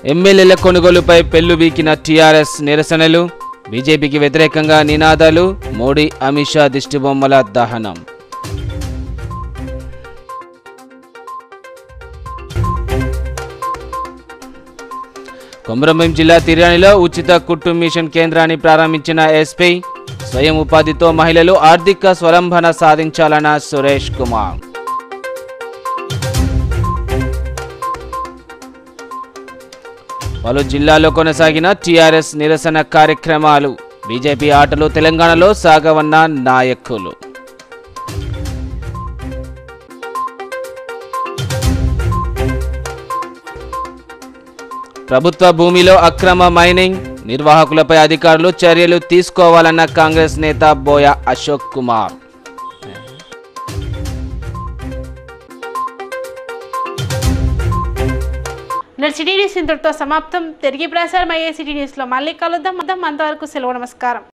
ఎమ్మెల్యేల కొనుగోలుపై పెళ్లు వీకిన టీఆర్ఎస్ నిరసనలు బీజేపీకి వ్యతిరేకంగా నినాదాలు మోడీ అమిత్ షా దిష్టిబొమ్మల దహనం కొమరంభీం జిల్లా తిర్యానిలో ఉచిత కుట్టు మిషన్ కేంద్రాన్ని ప్రారంభించిన ఎస్పీ స్వయం ఉపాధితో మహిళలు ఆర్థిక స్వలంబన సాధించాలన్న సురేష్ కుమార్ పలు జిల్లాల్లో కొనసాగిన టీఆర్ఎస్ నిరసన కార్యక్రమాలు బీజేపీ ఆటలు తెలంగాణలో సాగవన్న నాయకులు ప్రభుత్వ భూమిలో అక్రమ మైనింగ్ నిర్వాహకులపై అధికారులు చర్యలు తీసుకోవాలన్న కాంగ్రెస్ నేత బోయ అశోక్ కుమార్ నేడు సిటీ న్యూస్ ఇంతటితో సమాప్తం తిరిగి ప్రసారం అయ్యే సిటీ న్యూస్లో మళ్ళీ కలుద్దాం అంతవరకు సెలవు నమస్కారం